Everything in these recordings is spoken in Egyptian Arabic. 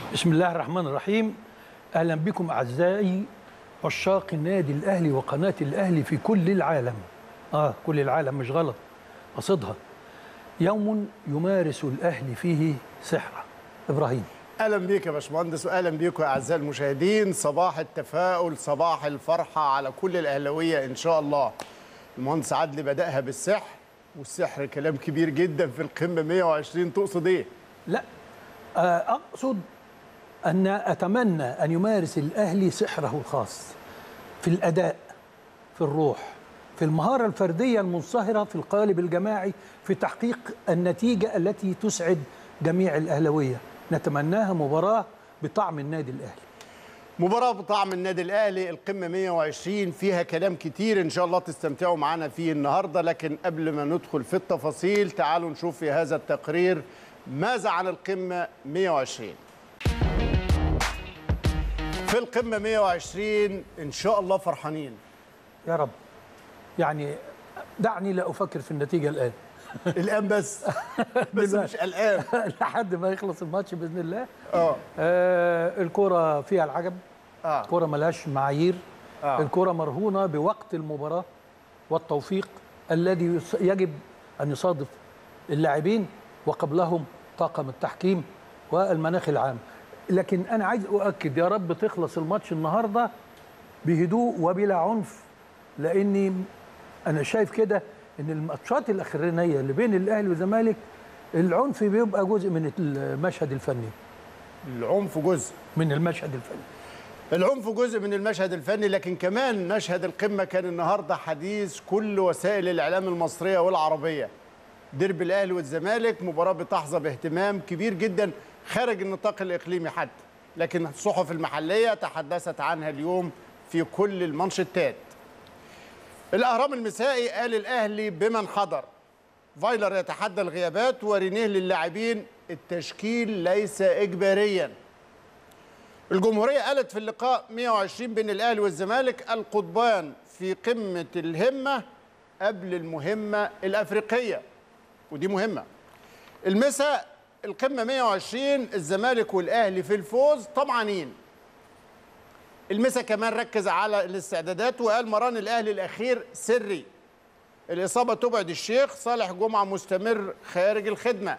بسم الله الرحمن الرحيم اهلا بكم اعزائي عشاق النادي الاهلي وقناه الاهلي في كل العالم اه كل العالم مش غلط قصدها يوم يمارس الاهلي فيه سحره ابراهيم اهلا بيك يا باشمهندس واهلا بيكم يا اعزائي المشاهدين صباح التفاؤل صباح الفرحه على كل الاهلاويه ان شاء الله المهندس عدلي بداها بالسحر والسحر كلام كبير جدا في القمه 120 تقصد ايه لا آه، اقصد ان اتمنى ان يمارس الاهلي سحره الخاص في الاداء في الروح في المهاره الفرديه المنصهره في القالب الجماعي في تحقيق النتيجه التي تسعد جميع الاهلاويه نتمناها مباراه بطعم النادي الاهلي مباراة بطعم النادي الأهلي القمة 120 فيها كلام كتير إن شاء الله تستمتعوا معنا فيه النهاردة لكن قبل ما ندخل في التفاصيل تعالوا نشوف في هذا التقرير ماذا عن القمة 120 في القمة 120 إن شاء الله فرحانين يا رب يعني دعني لا افكر في النتيجه الان الآن بس بس مش الآن لحد ما يخلص الماتش باذن الله اه آه الكرة فيها العجب اه الكرة ملهاش معايير آه. الكرة مرهونة بوقت المباراة والتوفيق الذي يص- يجب أن يصادف اللاعبين وقبلهم طاقم التحكيم والمناخ العام لكن أنا عايز أؤكد يا رب تخلص الماتش النهاردة بهدوء وبلا عنف لأني أنا شايف كده إن الماتشات الأخرانية اللي بين الأهلي والزمالك العنف بيبقى جزء من المشهد الفني العنف جزء من المشهد الفني العنف جزء من المشهد الفني لكن كمان مشهد القمة كان النهاردة حديث كل وسائل الإعلام المصرية والعربية ديربي الأهلي والزمالك مباراة بتحظى باهتمام كبير جدا خارج النطاق الإقليمي حتى لكن الصحف المحلية تحدثت عنها اليوم في كل المانشيتات الأهرام المسائي قال الأهلي بمن حضر فايلر يتحدى الغيابات ورينيه للاعبين التشكيل ليس إجبارياً الجمهورية قالت في اللقاء 120 بين الأهلي والزمالك القضبان في قمة الهمة قبل المهمة الأفريقية ودي مهمة المساء القمة 120 الزمالك والأهلي في الفوز طمعانين المسا كمان ركز على الاستعدادات وقال مران الأهلي الأخير سري الإصابة تبعد الشيخ صالح جمعة مستمر خارج الخدمة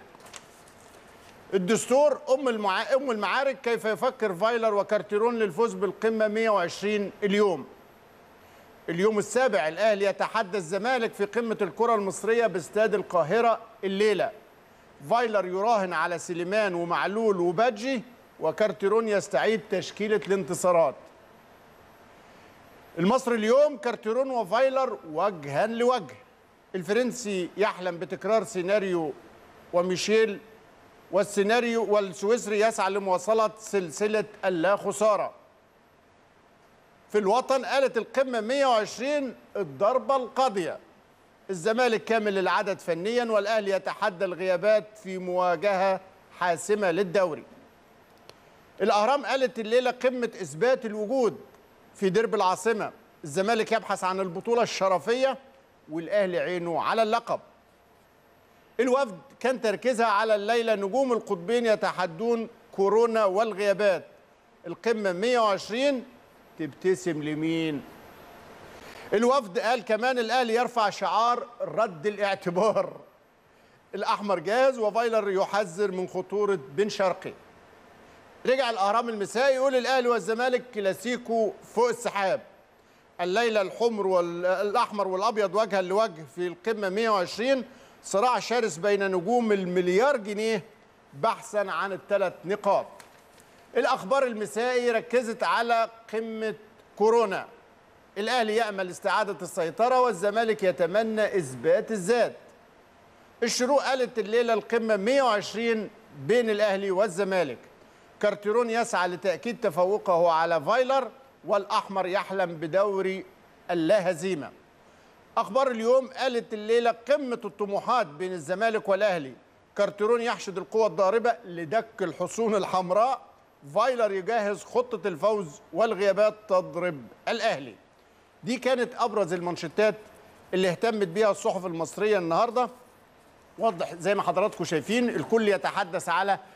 الدستور ام المع... ام المعارك كيف يفكر فايلر وكارتيرون للفوز بالقمه 120 اليوم اليوم السابع الاهلي يتحدى الزمالك في قمه الكره المصريه باستاد القاهره الليله فايلر يراهن على سليمان ومعلول وبادجي وكارتيرون يستعيد تشكيله الانتصارات المصري اليوم كارتيرون وفايلر وجها لوجه الفرنسي يحلم بتكرار سيناريو وميشيل والسيناريو والسويسري يسعى لمواصلة سلسلة اللا خسارة في الوطن قالت القمة 120 الضربة القاضية الزمالك كامل العدد فنيا والأهلي يتحدى الغيابات في مواجهة حاسمة للدوري الأهرام قالت الليلة قمة إثبات الوجود في درب العاصمة الزمالك يبحث عن البطولة الشرفية والأهلي عينه على اللقب الوفد كان تركيزها على الليلة نجوم القطبين يتحدون كورونا والغيابات القمة 120 تبتسم لمين الوفد قال كمان الأهلي يرفع شعار رد الاعتبار الأحمر جاهز وفايلر يحذر من خطورة بن شرقي رجع الأهرام المسائي يقول الأهلي والزمالك كلاسيكو فوق السحاب الليلة الحمر والأحمر والأبيض وجها لوجه في القمة 120 صراع شرس بين نجوم المليار جنيه بحثا عن الثلاث نقاط الأخبار المسائي ركزت على قمة كورونا الأهلي يأمل استعادة السيطرة والزمالك يتمنى إثبات الذات الشروق قالت الليلة القمة 120 بين الأهلي والزمالك كارتيرون يسعى لتأكيد تفوقه على فايلر والأحمر يحلم بدوري اللا هزيمة أخبار اليوم قالت الليلة قمة الطموحات بين الزمالك والأهلي كارتيرون يحشد القوى الضاربة لدك الحصون الحمراء فايلر يجهز خطة الفوز والغيابات تضرب الأهلي دي كانت أبرز المانشيتات اللي اهتمت بيها الصحف المصرية النهاردة واضح زي ما حضراتكم شايفين الكل يتحدث على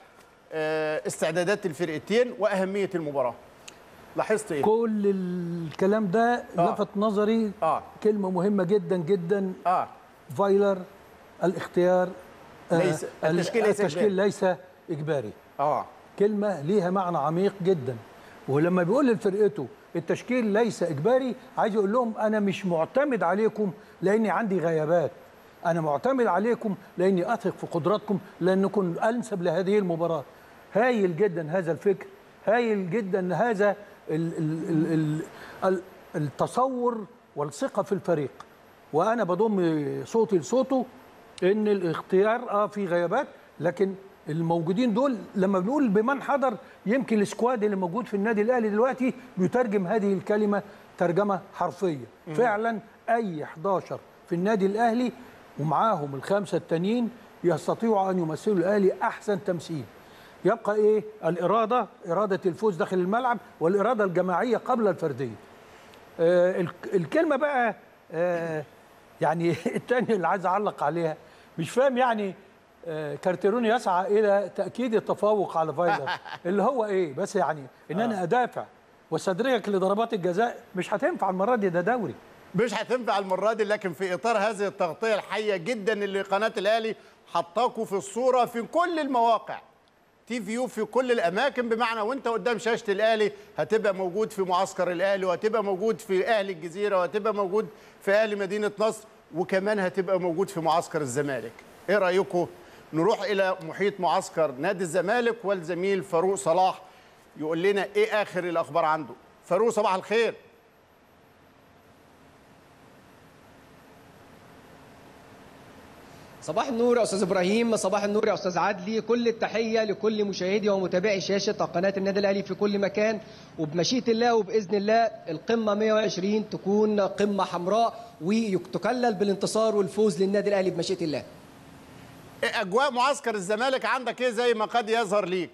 آه، استعدادات الفرقتين واهميه المباراه لاحظت ايه كل الكلام ده آه. لفت نظري اه كلمه مهمه جدا جدا اه فايلر الاختيار آه، ليس- ال- التشكيل ليس التشكيل إجباري. ليس اجباري اه كلمه ليها معنى عميق جدا ولما بيقول لفرقته التشكيل ليس اجباري عايز يقول لهم انا مش معتمد عليكم لاني عندي غيابات انا معتمد عليكم لاني اثق في قدراتكم لانكم انسب لهذه المباراه هايل جدا هذا الفكر هايل جدا هذا ال ال ال ال ال التصور والثقه في الفريق وانا بضم صوتي لصوته ان الاختيار اه في غيابات لكن الموجودين دول لما بنقول بمن حضر يمكن السكواد اللي موجود في النادي الاهلي دلوقتي بيترجم هذه الكلمه ترجمه حرفيه فعلا اي 11 في النادي الاهلي ومعاهم الخمسه التانيين يستطيعوا ان يمثلوا الاهلي احسن تمثيل يبقى ايه الاراده اراده الفوز داخل الملعب والاراده الجماعيه قبل الفرديه آه، الك- الكلمه بقى آه، يعني الثانيه اللي عايز اعلق عليها مش فاهم يعني آه، كارتيرون يسعى الى تاكيد التفوق على فايلر اللي هو ايه بس يعني ان انا ادافع واستدرجك لضربات الجزاء مش هتنفع المره دي ده دوري مش هتنفع المره دي لكن في اطار هذه التغطيه الحيه جدا اللي قناه الاهلي حطاكوا في الصوره في كل المواقع تي فيو في كل الاماكن بمعنى وانت قدام شاشه الاهلي هتبقى موجود في معسكر الاهلي وهتبقى موجود في اهلي الجزيره وهتبقى موجود في اهلي مدينه نصر وكمان هتبقى موجود في معسكر الزمالك ايه رايكم نروح الى محيط معسكر نادي الزمالك والزميل فاروق صلاح يقول لنا ايه اخر الاخبار عنده فاروق صباح الخير صباح النور يا استاذ ابراهيم صباح النور يا استاذ عدلي كل التحيه لكل مشاهدي ومتابعي شاشه قناه النادي الاهلي في كل مكان وبمشيئه الله وباذن الله القمه 120 تكون قمه حمراء وتكلل بالانتصار والفوز للنادي الاهلي بمشيئه الله اجواء معسكر الزمالك عندك ايه زي ما قد يظهر ليك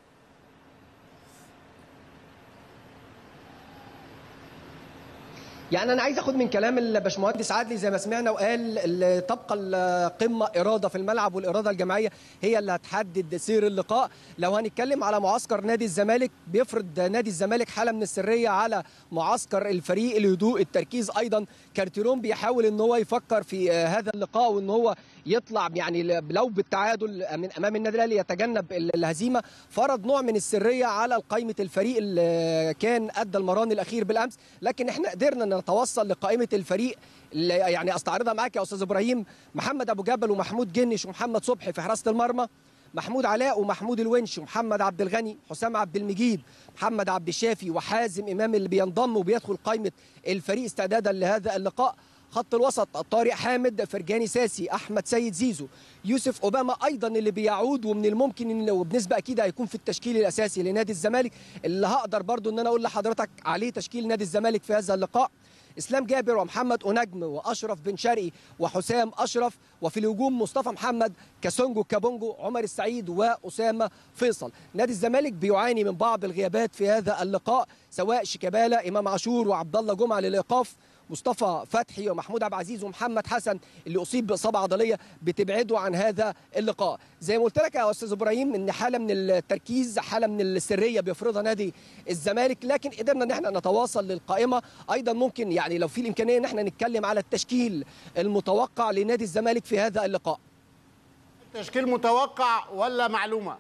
يعني انا عايز اخد من كلام الباشمهندس عادلي زي ما سمعنا وقال ال- تبقى القمه اراده في الملعب والاراده الجماعيه هي اللي هتحدد سير اللقاء لو هنتكلم على معسكر نادي الزمالك بيفرض نادي الزمالك حاله من السريه على معسكر الفريق الهدوء التركيز ايضا كارتيرون بيحاول ان هو يفكر في آه، هذا اللقاء وان هو يطلع يعني لو بالتعادل من امام النادي الاهلي يتجنب ال- الهزيمه فرض نوع من السريه على قائمه الفريق اللي كان ادى المران الاخير بالامس لكن احنا قدرنا نتوصل لقائمه الفريق اللي يعني استعرضها معاك يا استاذ ابراهيم محمد ابو جبل ومحمود جنش ومحمد صبحي في حراسه المرمى محمود علاء ومحمود الونش ومحمد عبد الغني حسام عبد المجيد محمد عبد الشافي وحازم امام اللي بينضم وبيدخل قائمه الفريق استعدادا لهذا اللقاء خط الوسط طارق حامد فرجاني ساسي احمد سيد زيزو يوسف اوباما ايضا اللي بيعود ومن الممكن ان وبنسبه اكيد هيكون في التشكيل الاساسي لنادي الزمالك اللي هقدر برضو ان انا اقول لحضرتك عليه تشكيل نادي الزمالك في هذا اللقاء اسلام جابر ومحمد اونجم واشرف بن شرقي وحسام اشرف وفي الهجوم مصطفى محمد كاسونجو كابونجو عمر السعيد واسامه فيصل نادي الزمالك بيعاني من بعض الغيابات في هذا اللقاء سواء شيكابالا امام عاشور وعبد الله جمعه للايقاف مصطفى فتحي ومحمود عبد العزيز ومحمد حسن اللي اصيب باصابه عضليه بتبعده عن هذا اللقاء زي ما قلت لك يا استاذ ابراهيم ان حاله من التركيز حاله من السريه بيفرضها نادي الزمالك لكن قدرنا ان احنا نتواصل للقائمه ايضا ممكن يعني لو في الامكانيه ان احنا نتكلم على التشكيل المتوقع لنادي الزمالك في هذا اللقاء تشكيل متوقع ولا معلومه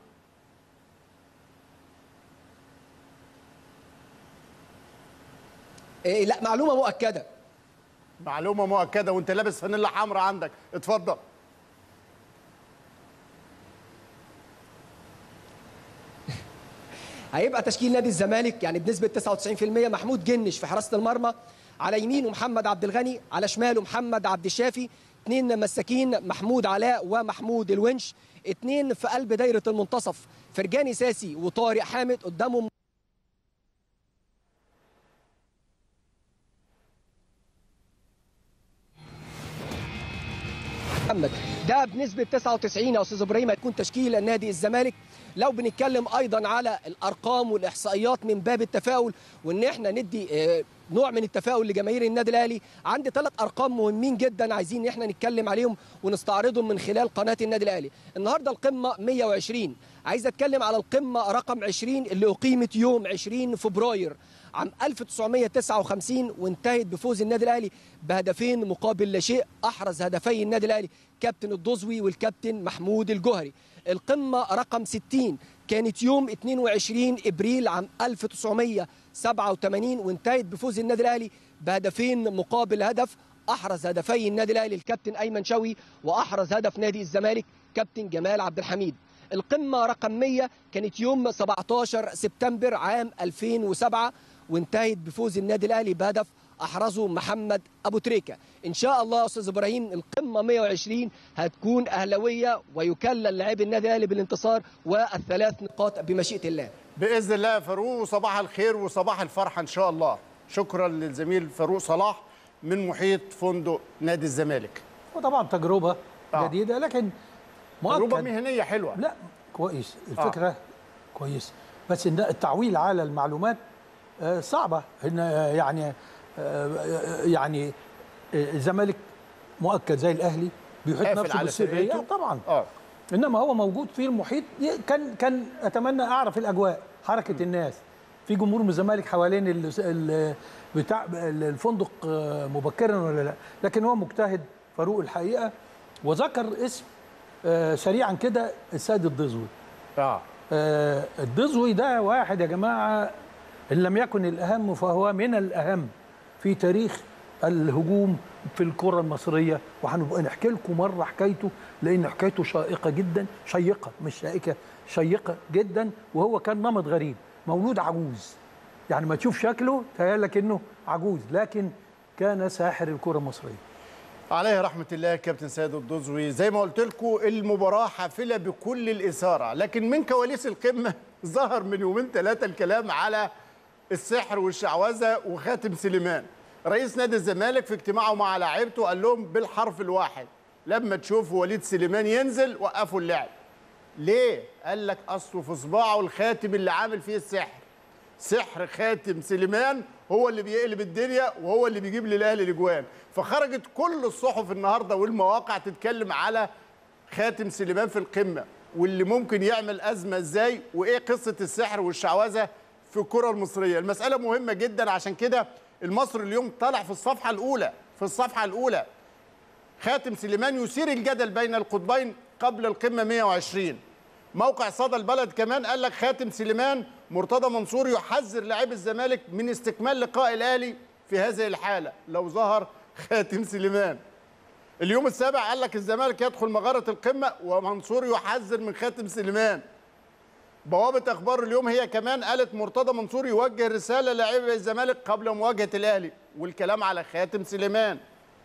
إيه لا معلومه مؤكده معلومه مؤكده وانت لابس فانيلا حمراء عندك اتفضل هيبقى تشكيل نادي الزمالك يعني بنسبه 99% محمود جنش في حراسه المرمى على يمينه محمد عبد الغني على شماله محمد عبد الشافي اثنين مساكين محمود علاء ومحمود الونش اثنين في قلب دايره المنتصف فرجاني ساسي وطارق حامد قدامهم محمد ده بنسبه 99 يا استاذ ابراهيم هيكون تشكيل نادي الزمالك لو بنتكلم ايضا على الارقام والاحصائيات من باب التفاؤل وان احنا ندي آه، نوع من التفاؤل لجماهير النادي الاهلي عندي ثلاث ارقام مهمين جدا عايزين ان احنا نتكلم عليهم ونستعرضهم من خلال قناه النادي الاهلي النهارده القمه 120 عايز اتكلم على القمه رقم 20 اللي اقيمت يوم 20 فبراير عام 1959 وانتهت بفوز النادي الاهلي بهدفين مقابل لا شيء احرز هدفي النادي الاهلي كابتن الدوزوي والكابتن محمود الجوهري القمه رقم 60 كانت يوم 22 ابريل عام 1987 وانتهت بفوز النادي الاهلي بهدفين مقابل هدف احرز هدفي النادي الاهلي الكابتن ايمن شوقي واحرز هدف نادي الزمالك كابتن جمال عبد الحميد القمه رقم 100 كانت يوم 17 سبتمبر عام 2007 وانتهت بفوز النادي الاهلي بهدف احرزه محمد ابو تريكه ان شاء الله يا استاذ ابراهيم القمه 120 هتكون اهلاويه ويكلل لاعبي النادي الاهلي بالانتصار والثلاث نقاط بمشيئه الله باذن الله يا فاروق وصباح الخير وصباح الفرحه ان شاء الله شكرا للزميل فاروق صلاح من محيط فندق نادي الزمالك وطبعا تجربه آه. جديده لكن تجربه مؤكد مهنيه حلوه لا كويس الفكره آه. كويس بس إن التعويل على المعلومات آه، صعبه ان آه، يعني آه، يعني آه، الزمالك مؤكد زي الاهلي بيحيط قافل نفسه على بالسريه فرقته. طبعا اه انما هو موجود في المحيط ي- كان كان اتمنى اعرف الاجواء حركه الناس في جمهور من الزمالك حوالين ال ال بتاع ال- الفندق آه، مبكرا ولا لا لكن هو مجتهد فاروق الحقيقه وذكر اسم آه، سريعا كده السيد الدزوي اه آه، الدزوي ده واحد يا جماعه ان لم يكن الاهم فهو من الاهم في تاريخ الهجوم في الكره المصريه وهنبقى نحكي لكم مره حكايته لان حكايته شائقه جدا شيقه مش شائكه شيقه جدا وهو كان نمط غريب مولود عجوز يعني ما تشوف شكله تهيألك انه عجوز لكن كان ساحر الكره المصريه عليه رحمة الله كابتن سيد الدوزوي زي ما قلت لكم المباراة حافلة بكل الإثارة لكن من كواليس القمة ظهر من يومين ثلاثة الكلام على السحر والشعوذة وخاتم سليمان رئيس نادي الزمالك في اجتماعه مع لاعيبته قال لهم بالحرف الواحد لما تشوفوا وليد سليمان ينزل وقفوا اللعب ليه؟ قال لك أصله في صباعه الخاتم اللي عامل فيه السحر سحر خاتم سليمان هو اللي بيقلب الدنيا وهو اللي بيجيب للاهلي الاجوان فخرجت كل الصحف النهارده والمواقع تتكلم على خاتم سليمان في القمه واللي ممكن يعمل ازمه ازاي وايه قصه السحر والشعوذه في الكره المصريه المساله مهمه جدا عشان كده المصري اليوم طلع في الصفحه الاولى في الصفحه الاولى خاتم سليمان يثير الجدل بين القطبين قبل القمه 120 موقع صدى البلد كمان قال لك خاتم سليمان مرتضى منصور يحذر لاعبي الزمالك من استكمال لقاء الاهلي في هذه الحاله لو ظهر خاتم سليمان اليوم السابع قال لك الزمالك يدخل مغاره القمه ومنصور يحذر من خاتم سليمان بوابه اخبار اليوم هي كمان قالت مرتضى منصور يوجه رساله لاعبي الزمالك قبل مواجهه الاهلي والكلام على خاتم سليمان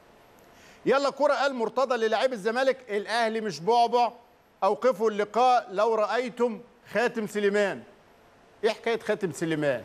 يلا كرة قال مرتضى للاعبي الزمالك الاهلي مش بعبع اوقفوا اللقاء لو رايتم خاتم سليمان ايه حكايه خاتم سليمان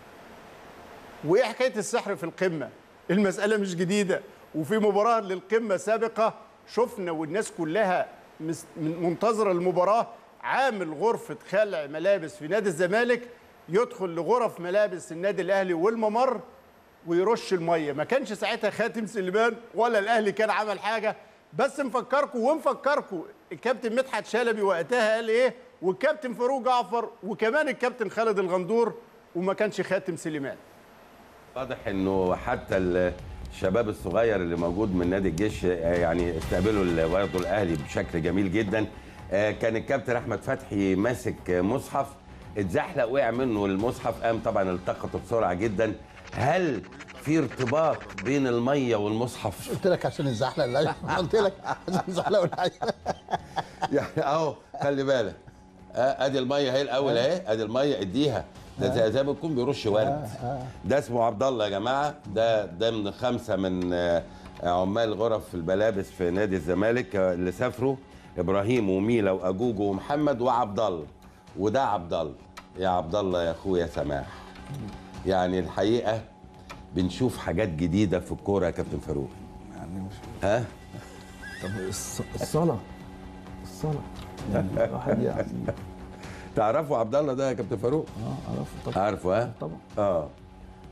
وايه حكايه السحر في القمه المساله مش جديده وفي مباراه للقمه سابقه شفنا والناس كلها مس- من- منتظره المباراه عامل غرفه خلع ملابس في نادي الزمالك يدخل لغرف ملابس النادي الاهلي والممر ويرش الميه ما كانش ساعتها خاتم سليمان ولا الاهلي كان عمل حاجه بس نفكركم ونفكركم الكابتن مدحت شلبي وقتها قال ايه والكابتن فاروق جعفر وكمان الكابتن خالد الغندور وما كانش خاتم سليمان واضح انه حتى الشباب الصغير اللي موجود من نادي الجيش آه، يعني استقبلوا ال- برضه الاهلي بشكل جميل جدا آه، كان الكابتن احمد فتحي ماسك آه، مصحف اتزحلق وقع منه المصحف قام طبعا التقطه بسرعه جدا هل في ارتباط بين الميه والمصحف قلت لك عشان الزحلق لا قلت لك عشان الزحلق والحقيقة. يعني اهو خلي بالك آه، ادي الميه اهي الاول اهي ادي الميه اديها ده زي- زي ما يكون بيرش ورد ده اسمه عبد الله يا جماعه ده ده من خمسه من آه، عمال غرف الملابس في نادي الزمالك آه، اللي سافروا ابراهيم وميلا واجوجو ومحمد وعبد الله وده عبد الله يا عبد الله يا اخويا سماح يعني الحقيقه بنشوف حاجات جديده في الكوره يا كابتن فاروق يعني مش ها طب الص- الصلاة الصلاة يعني الواحد يعني تعرفوا عبد الله ده يا كابتن فاروق اه اعرفه طبعا عارفه ها طبعا اه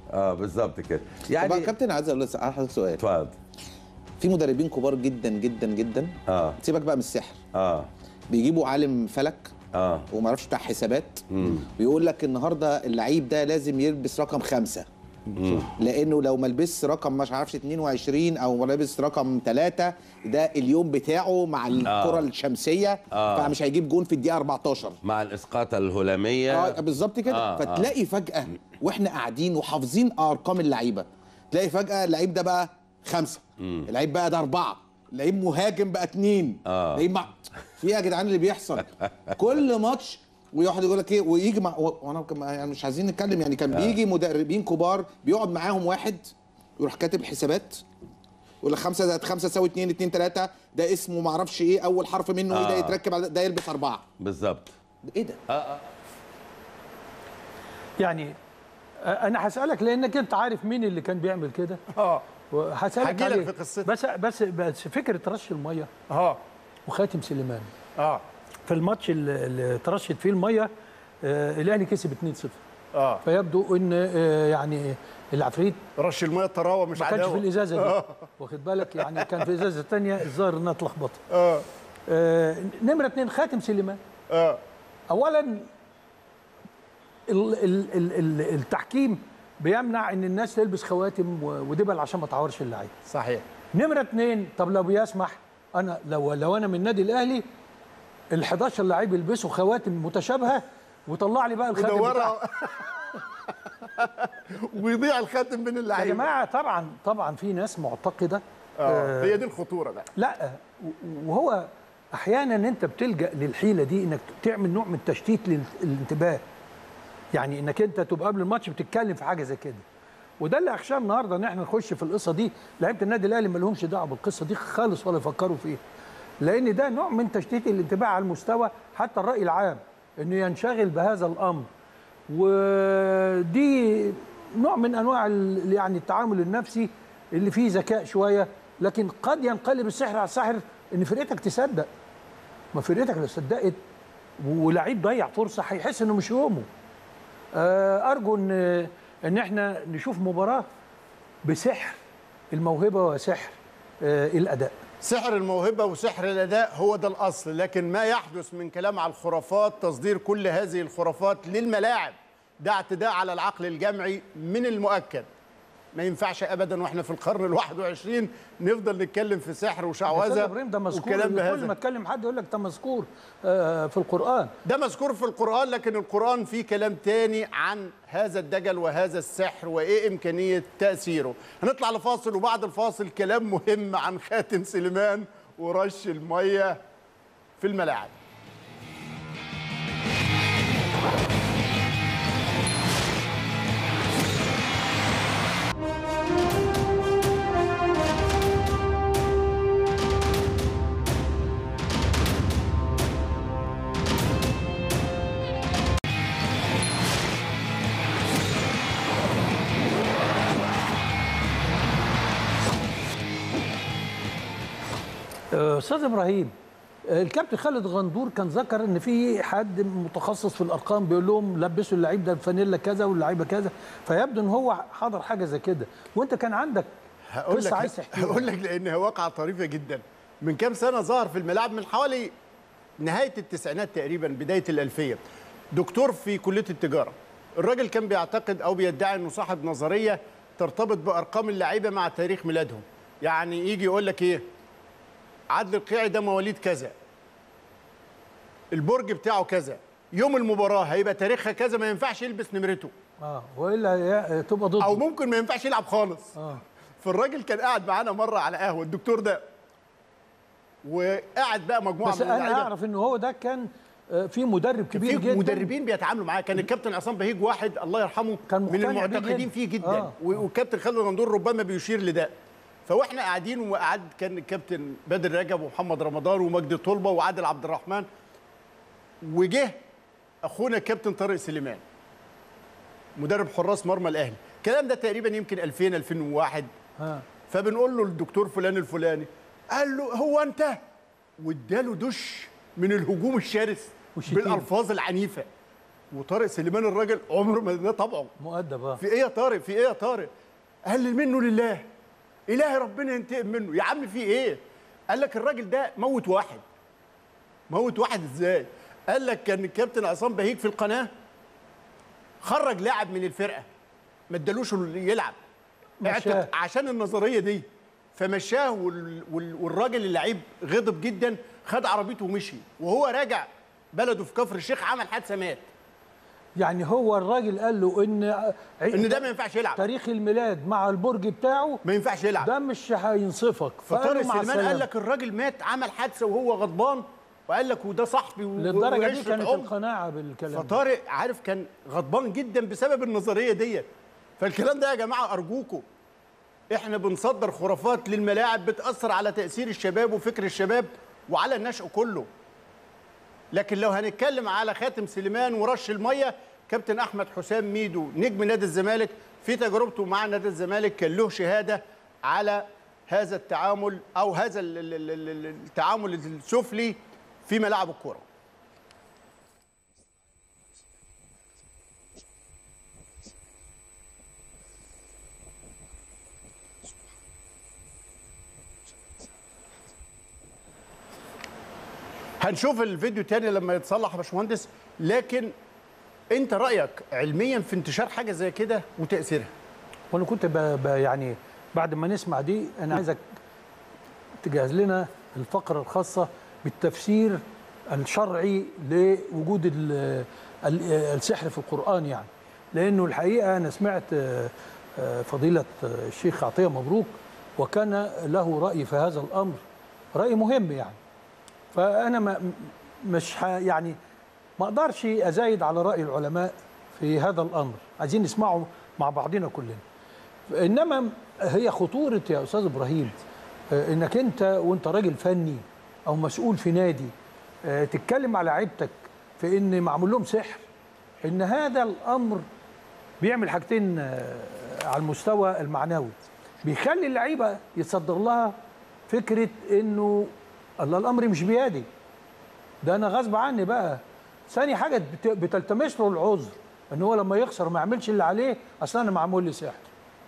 اه بالظبط كده طب يعني يا كابتن عايز اقول لك- أسأل حضرتك سؤال اتفضل في مدربين كبار جدا جدا جدا اه سيبك بقى من السحر اه بيجيبوا عالم فلك اه وما اعرفش بتاع حسابات بيقول لك النهارده اللعيب ده لازم يلبس رقم خمسة لانه لو ما لبس رقم مش عارفش 22 او لابس رقم ثلاثة ده اليوم بتاعه مع الكره الشمسيه آه. فمش هيجيب جون في الدقيقه 14 مع الاسقاط الهلاميه اه بالظبط كده آه، آه فتلاقي فجاه واحنا قاعدين وحافظين ارقام اللعيبه تلاقي فجاه اللعيب ده بقى خمسه اللعيب بقى ده اربعه اللعيب مهاجم بقى اتنين آه. لعيب مع في إيه يا جدعان اللي بيحصل كل ماتش ويقعد يقول لك ايه ويجي مع و- وانا كم- يعني مش عايزين نتكلم يعني كان بيجي مدربين كبار بيقعد معاهم واحد يروح كاتب الحسابات يقول لك خمسه زائد خمسه تساوي اتنين اتنين تلاته ده اسمه ما اعرفش ايه اول حرف منه ايه ده آه. يتركب على ده يلبس اربعه بالظبط ايه ده؟ يعني آه، انا هسالك لانك انت عارف مين اللي كان بيعمل كده اه وهسالك هجيلك عليه في قصتي. بس بس بس فكره رش الميه اه وخاتم سليمان اه في الماتش اللي اللي ترشت فيه الميه آه، الاهلي كسب 2-0 اه فيبدو ان آه، يعني العفريت رش الميه الطراوه مش ما كانش عداوه في الازازه دي واخد بالك يعني كان في ازازه ثانيه الظاهر انها اتلخبطت اه آه، نمره اثنين خاتم سليمان اه اولا ال- ال- ال- ال- التحكيم بيمنع ان الناس تلبس خواتم و- ودبل عشان ما تعورش اللعيب صحيح نمره اثنين طب لو بيسمح انا لو لو انا من النادي الاهلي ال 11 لعيب يلبسوا خواتم متشابهه وطلع لي بقى الخاتم بتاعهم مدوره ويضيع الخاتم بين يا اللعيبه جماعه طبعا طبعا في ناس معتقده اه هي دي الخطوره بقى لا و- وهو احيانا انت بتلجا للحيله دي انك تعمل نوع من تشتيت للانتباه يعني انك انت تبقى قبل الماتش بتتكلم في حاجه زي كده وده اللي اخشاه النهارده ان احنا نخش في القصه دي لعيبه النادي الاهلي ما لهمش دعوه بالقصه دي خالص ولا يفكروا فيها لان ده نوع من تشتيت الانتباه على المستوى حتى الراي العام انه ينشغل بهذا الامر ودي نوع من انواع ال- يعني التعامل النفسي اللي فيه ذكاء شويه لكن قد ينقلب السحر على الساحر ان فرقتك تصدق ما فرقتك لو صدقت ولعيب ضيع فرصه هيحس انه مش يومه آه، ارجو ان ان احنا نشوف مباراه بسحر الموهبه وسحر آه، الاداء سحر الموهبة وسحر الأداء هو ده الأصل لكن ما يحدث من كلام على الخرافات تصدير كل هذه الخرافات للملاعب ده اعتداء على العقل الجمعي من المؤكد ما ينفعش ابدا واحنا في القرن الواحد وعشرين نفضل نتكلم في سحر أستاذ وشعوذه ابراهيم ده مذكور وكلام كل ما بهذا اتكلم حد يقول لك ده مذكور آه، في القران ده مذكور في القرآن لكن القرآن فيه كلام تاني عن هذا الدجل وهذا السحر وإيه إمكانية تأثيره هنطلع لفاصل وبعد الفاصل كلام مهم عن خاتم سليمان ورش المية في الملاعب آه، استاذ ابراهيم آه، الكابتن خالد غندور كان ذكر ان في حد متخصص في الارقام بيقول لهم لبسوا اللعيب ده الفانيلا كذا واللعيبه كذا فيبدو ان هو حضر حاجه زي كده وانت كان عندك هقول قصه لك عايز تحكيها هقول لك لأنها واقعة طريفة جدا من كام سنة ظهر في الملاعب من حوالي نهاية التسعينات تقريبا بداية الألفية دكتور في كلية التجارة الراجل كان بيعتقد أو بيدعي أنه صاحب نظرية ترتبط بأرقام اللعيبة مع تاريخ ميلادهم يعني يجي يقول لك إيه عدل القيعي ده مواليد كذا البرج بتاعه كذا يوم المباراة هيبقى تاريخها كذا ما ينفعش يلبس نمرته اه والا يا- تبقى ضد او ممكن ما ينفعش يلعب خالص اه فالراجل كان قاعد معانا مره على قهوه الدكتور ده وقعد بقى مجموعه بس من انا اللعيبه اعرف ان هو ده كان آه، في مدرب في كبير جدا مدربين بيتعاملوا معاه كان الكابتن عصام بهيج واحد الله يرحمه كان من مقتنع بيه المعتقدين جدا. فيه جدا آه. و- والكابتن خالد غندور ربما بيشير لده فواحنا قاعدين وقعد كان الكابتن بدر رجب ومحمد رمضان ومجدي طلبه وعادل عبد الرحمن وجه اخونا الكابتن طارق سليمان مدرب حراس مرمى الاهلي الكلام ده تقريبا يمكن 2000 2001 آه. فبنقول له الدكتور فلان الفلاني قال له هو انت واداله دش من الهجوم الشرس والشتيمة. بالالفاظ العنيفه وطارق سليمان الراجل عمره ما ده طبعه مؤدب اه في ايه يا طارق في ايه يا طارق قلل منه لله الهي ربنا ينتقم منه يا عم في ايه قال لك الراجل ده موت واحد موت واحد ازاي قال لك كان الكابتن عصام بهيج في القناه خرج لاعب من الفرقه ما ادالوش يلعب مشاه. اعتق- عشان النظريه دي فمشاه وال... وال... والراجل اللعيب غضب جدا خد عربيته ومشي وهو راجع بلده في كفر الشيخ عمل حادثه مات يعني هو الراجل قال له ان ان ده ما ينفعش يلعب تاريخ الميلاد مع البرج بتاعه ما ينفعش يلعب ده مش هينصفك فقال فطارق له مع سليمان السلامة. قال لك الراجل مات عمل حادثه وهو غضبان وقال لك وده صاحبي و- للدرجه دي وعشرة كانت عمر. القناعه بالكلام ده. فطارق عارف كان غضبان جدا بسبب النظريه ديت فالكلام ده يا جماعه ارجوكم احنا بنصدر خرافات للملاعب بتاثر على تاثير الشباب وفكر الشباب وعلى النشء كله لكن لو هنتكلم على خاتم سليمان ورش الميه كابتن احمد حسام ميدو نجم نادي الزمالك في تجربته مع نادي الزمالك كان له شهاده على هذا التعامل او هذا ال- ال- ال- ال- التعامل السفلي في ملاعب الكوره هنشوف الفيديو تاني لما يتصلح يا باشمهندس لكن انت رايك علميا في انتشار حاجه زي كده وتاثيرها وانا كنت ب... ب... يعني بعد ما نسمع دي انا عايزك تجهز لنا الفقره الخاصه بالتفسير الشرعي لوجود ال... ال... السحر في القران يعني لانه الحقيقه انا سمعت آه، آه، فضيله آه، الشيخ عطيه مبروك وكان له راي في هذا الامر راي مهم يعني فانا ما مش ح... يعني ما اقدرش ازايد على راي العلماء في هذا الامر عايزين نسمعه مع بعضنا كلنا انما هي خطوره يا استاذ ابراهيم آه، انك انت وانت راجل فني او مسؤول في نادي آه، تتكلم على لعيبتك في ان معمول لهم سحر ان هذا الامر بيعمل حاجتين آه، على المستوى المعنوي بيخلي اللعيبه يتصدر لها فكره انه الله الامر مش بيدي ده انا غصب عني بقى ثاني حاجه بت- بتلتمس له العذر ان هو لما يخسر ما يعملش اللي عليه اصل انا معمول لي سحر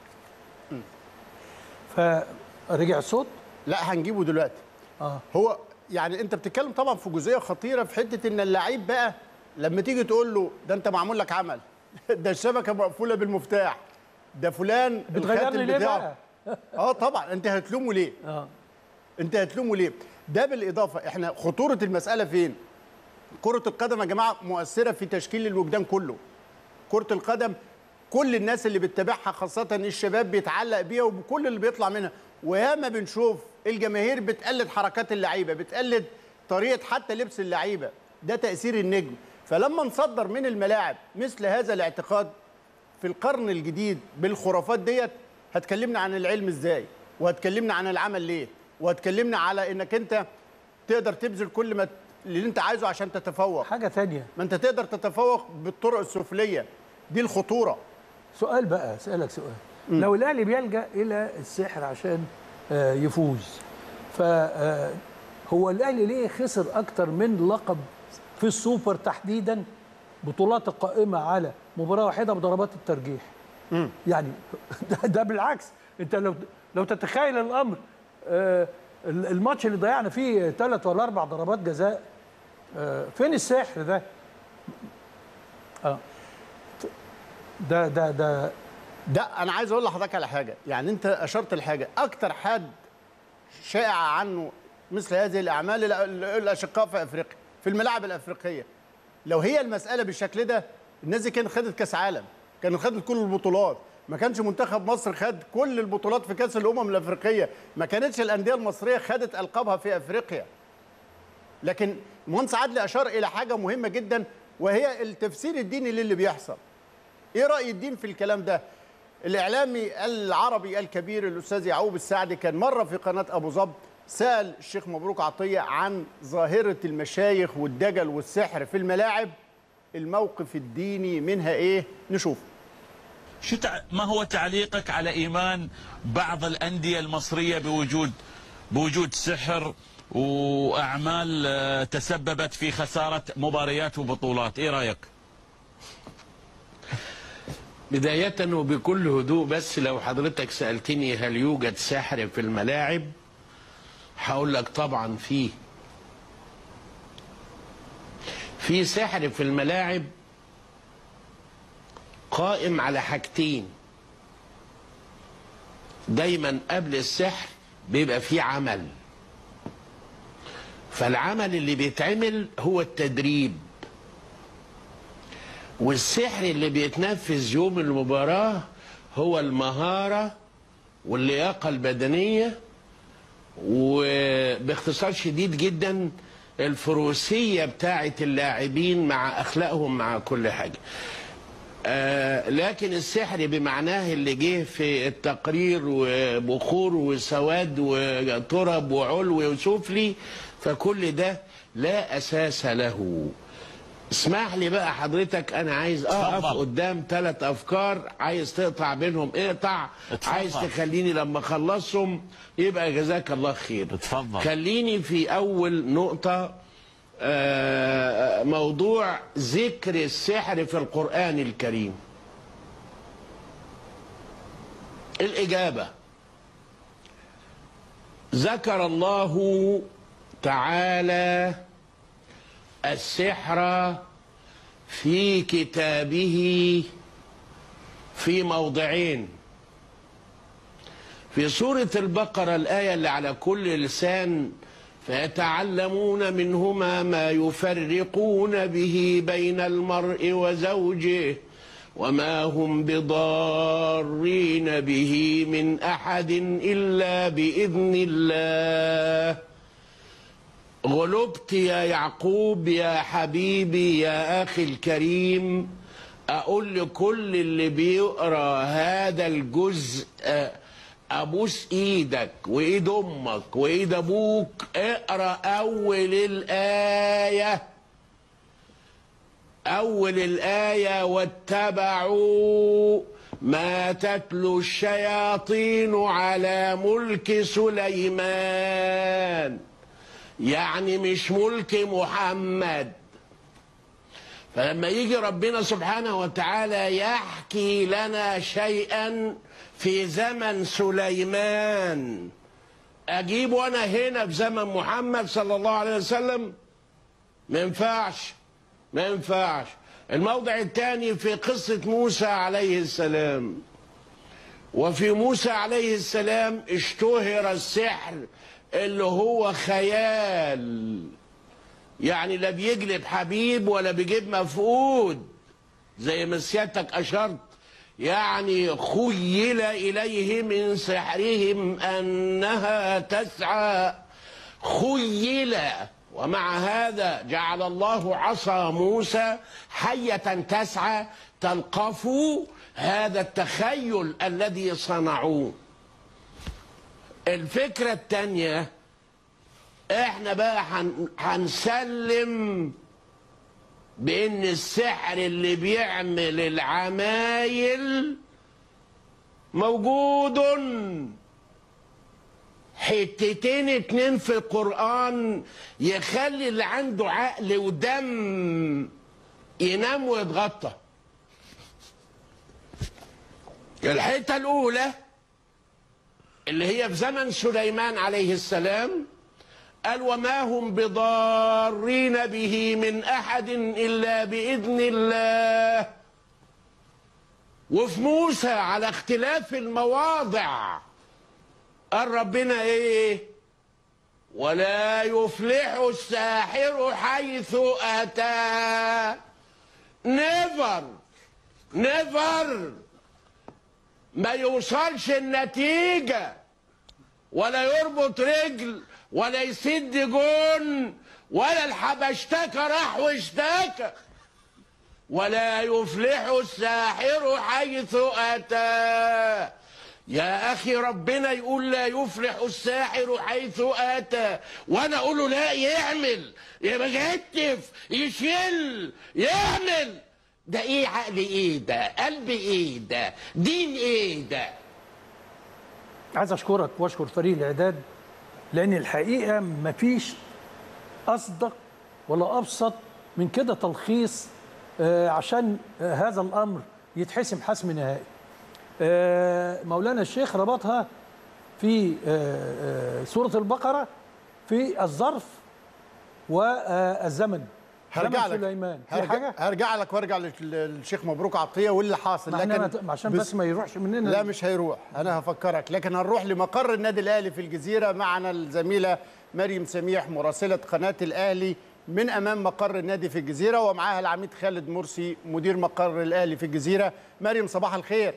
فرجع الصوت لا هنجيبه دلوقتي اه هو يعني انت بتتكلم طبعا في جزئيه خطيره في حته ان اللعيب بقى لما تيجي تقول له ده انت معمول لك عمل ده الشبكه مقفوله بالمفتاح ده فلان بتغير الخاتم لي ليه بتاعه. بقى اه طبعا انت هتلومه ليه اه انت هتلومه ليه ده بالاضافه احنا خطوره المساله فين كره القدم يا جماعه مؤثره في تشكيل الوجدان كله كره القدم كل الناس اللي بتتابعها خاصه الشباب بيتعلق بيها وبكل اللي بيطلع منها وياما بنشوف الجماهير بتقلد حركات اللعيبه بتقلد طريقه حتى لبس اللعيبه ده تاثير النجم فلما نصدر من الملاعب مثل هذا الاعتقاد في القرن الجديد بالخرافات ديت هتكلمنا عن العلم ازاي وهتكلمنا عن العمل ليه وهتكلمنا على انك انت تقدر تبذل كل ما اللي انت عايزه عشان تتفوق حاجه ثانيه ما انت تقدر تتفوق بالطرق السفليه دي الخطوره سؤال بقى اسالك سؤال لو الاهلي بيلجا الى السحر عشان آه، يفوز فهو الاهلي ليه خسر اكتر من لقب في السوبر تحديدا بطولات القائمه على مباراه واحده بضربات الترجيح يعني ده, ده بالعكس انت لو لو تتخيل الامر آه، الماتش اللي ضيعنا فيه ثلاث ولا اربع ضربات جزاء آه، فين السحر ده؟ اه ده ده ده ده انا عايز اقول لحضرتك على حاجه يعني انت اشرت لحاجه اكتر حد شائع عنه مثل هذه الاعمال ال- ال- الاشقاء في افريقيا في الملاعب الافريقيه لو هي المساله بالشكل ده الناس دي كانت خدت كاس عالم كانت خدت كل البطولات ما كانش منتخب مصر خد كل البطولات في كاس الامم الافريقيه ما كانتش الانديه المصريه خدت القابها في افريقيا لكن مهندس عدلي اشار الى حاجه مهمه جدا وهي التفسير الديني للي بيحصل ايه راي الدين في الكلام ده الاعلامي العربي الكبير الاستاذ يعقوب السعدي كان مره في قناه ابو ظبي سال الشيخ مبروك عطيه عن ظاهره المشايخ والدجل والسحر في الملاعب الموقف الديني منها ايه نشوف شو تع... ما هو تعليقك على ايمان بعض الانديه المصريه بوجود بوجود سحر واعمال آه، تسببت في خساره مباريات وبطولات ايه رايك بداية وبكل هدوء بس لو حضرتك سألتني هل يوجد سحر في الملاعب هقول لك طبعا فيه في سحر في الملاعب قائم على حاجتين دايما قبل السحر بيبقى فيه عمل فالعمل اللي بيتعمل هو التدريب والسحر اللي بيتنفذ يوم المباراة هو المهارة واللياقة البدنية وباختصار شديد جدا الفروسية بتاعة اللاعبين مع أخلاقهم مع كل حاجة آه لكن السحر بمعناه اللي جه في التقرير وبخور وسواد وترب وعلو وسفلي فكل ده لا أساس له اسمح لي بقى حضرتك انا عايز اقف اتفضل. قدام ثلاث افكار عايز تقطع بينهم اقطع اتفضل. عايز تخليني لما اخلصهم يبقى جزاك الله خير اتفضل. خليني في اول نقطه آه، موضوع ذكر السحر في القران الكريم الاجابه ذكر الله تعالى السحر في كتابه في موضعين في سورة البقرة الآية اللي على كل لسان فيتعلمون منهما ما يفرقون به بين المرء وزوجه وما هم بضارين به من أحد إلا بإذن الله غلبت يا يعقوب يا حبيبي يا أخي الكريم أقول لكل اللي بيقرأ هذا الجزء أبوس إيدك وإيد أمك وإيد أبوك اقرأ أول الآية أول الآية واتبعوا ما تتلو الشياطين على ملك سليمان يعني مش ملك محمد فلما يجي ربنا سبحانه وتعالى يحكي لنا شيئا في زمن سليمان اجيب انا هنا في زمن محمد صلى الله عليه وسلم ما ينفعش ما ينفعش الموضع الثاني في قصة موسى عليه السلام وفي موسى عليه السلام اشتهر السحر اللي هو خيال يعني لا بيجلب حبيب ولا بيجيب مفقود زي ما سيادتك اشرت يعني خيل اليه من سحرهم انها تسعى خيل ومع هذا جعل الله عصا موسى حية تسعى تلقف هذا التخيل الذي صنعوه الفكرة التانية احنا بقى هن- هنسلم بان السحر اللي بيعمل العمايل موجود حتتين اتنين في القرآن يخلي اللي عنده عقل ودم ينام ويتغطى الحتة الأولى اللي هي في زمن سليمان عليه السلام قال وما هم بضارين به من احد الا باذن الله وفي موسى على اختلاف المواضع قال ربنا ايه ولا يفلح الساحر حيث اتى نيفر نيفر ما يوصلش النتيجه ولا يربط رجل ولا يسد جون ولا الحبشتكى راح واشتكى ولا يفلح الساحر حيث اتى يا اخي ربنا يقول لا يفلح الساحر حيث اتى وانا اقول له لا يعمل يجتف يشيل يعمل ده ايه عقل ايه ده قلب ايه ده دين ايه ده عايز اشكرك واشكر فريق الاعداد لان الحقيقه مفيش اصدق ولا ابسط من كده تلخيص آه، عشان آه، هذا الامر يتحسم حسم نهائي آه، مولانا الشيخ ربطها في آه، آه، سورة البقرة في الظرف والزمن هرجع زمن لك سليمان في هرجع, حاجة هرجع لك وارجع لل- للشيخ مبروك عطيه واللي حاصل ما احنا لكن ما- عشان بس ما يروحش مننا لا مش هيروح انا هفكرك لكن هنروح لمقر النادي الاهلي في الجزيره معنا الزميله مريم سميح مراسله قناه الاهلي من امام مقر النادي في الجزيره ومعاها العميد خالد مرسي مدير مقر الاهلي في الجزيره مريم صباح الخير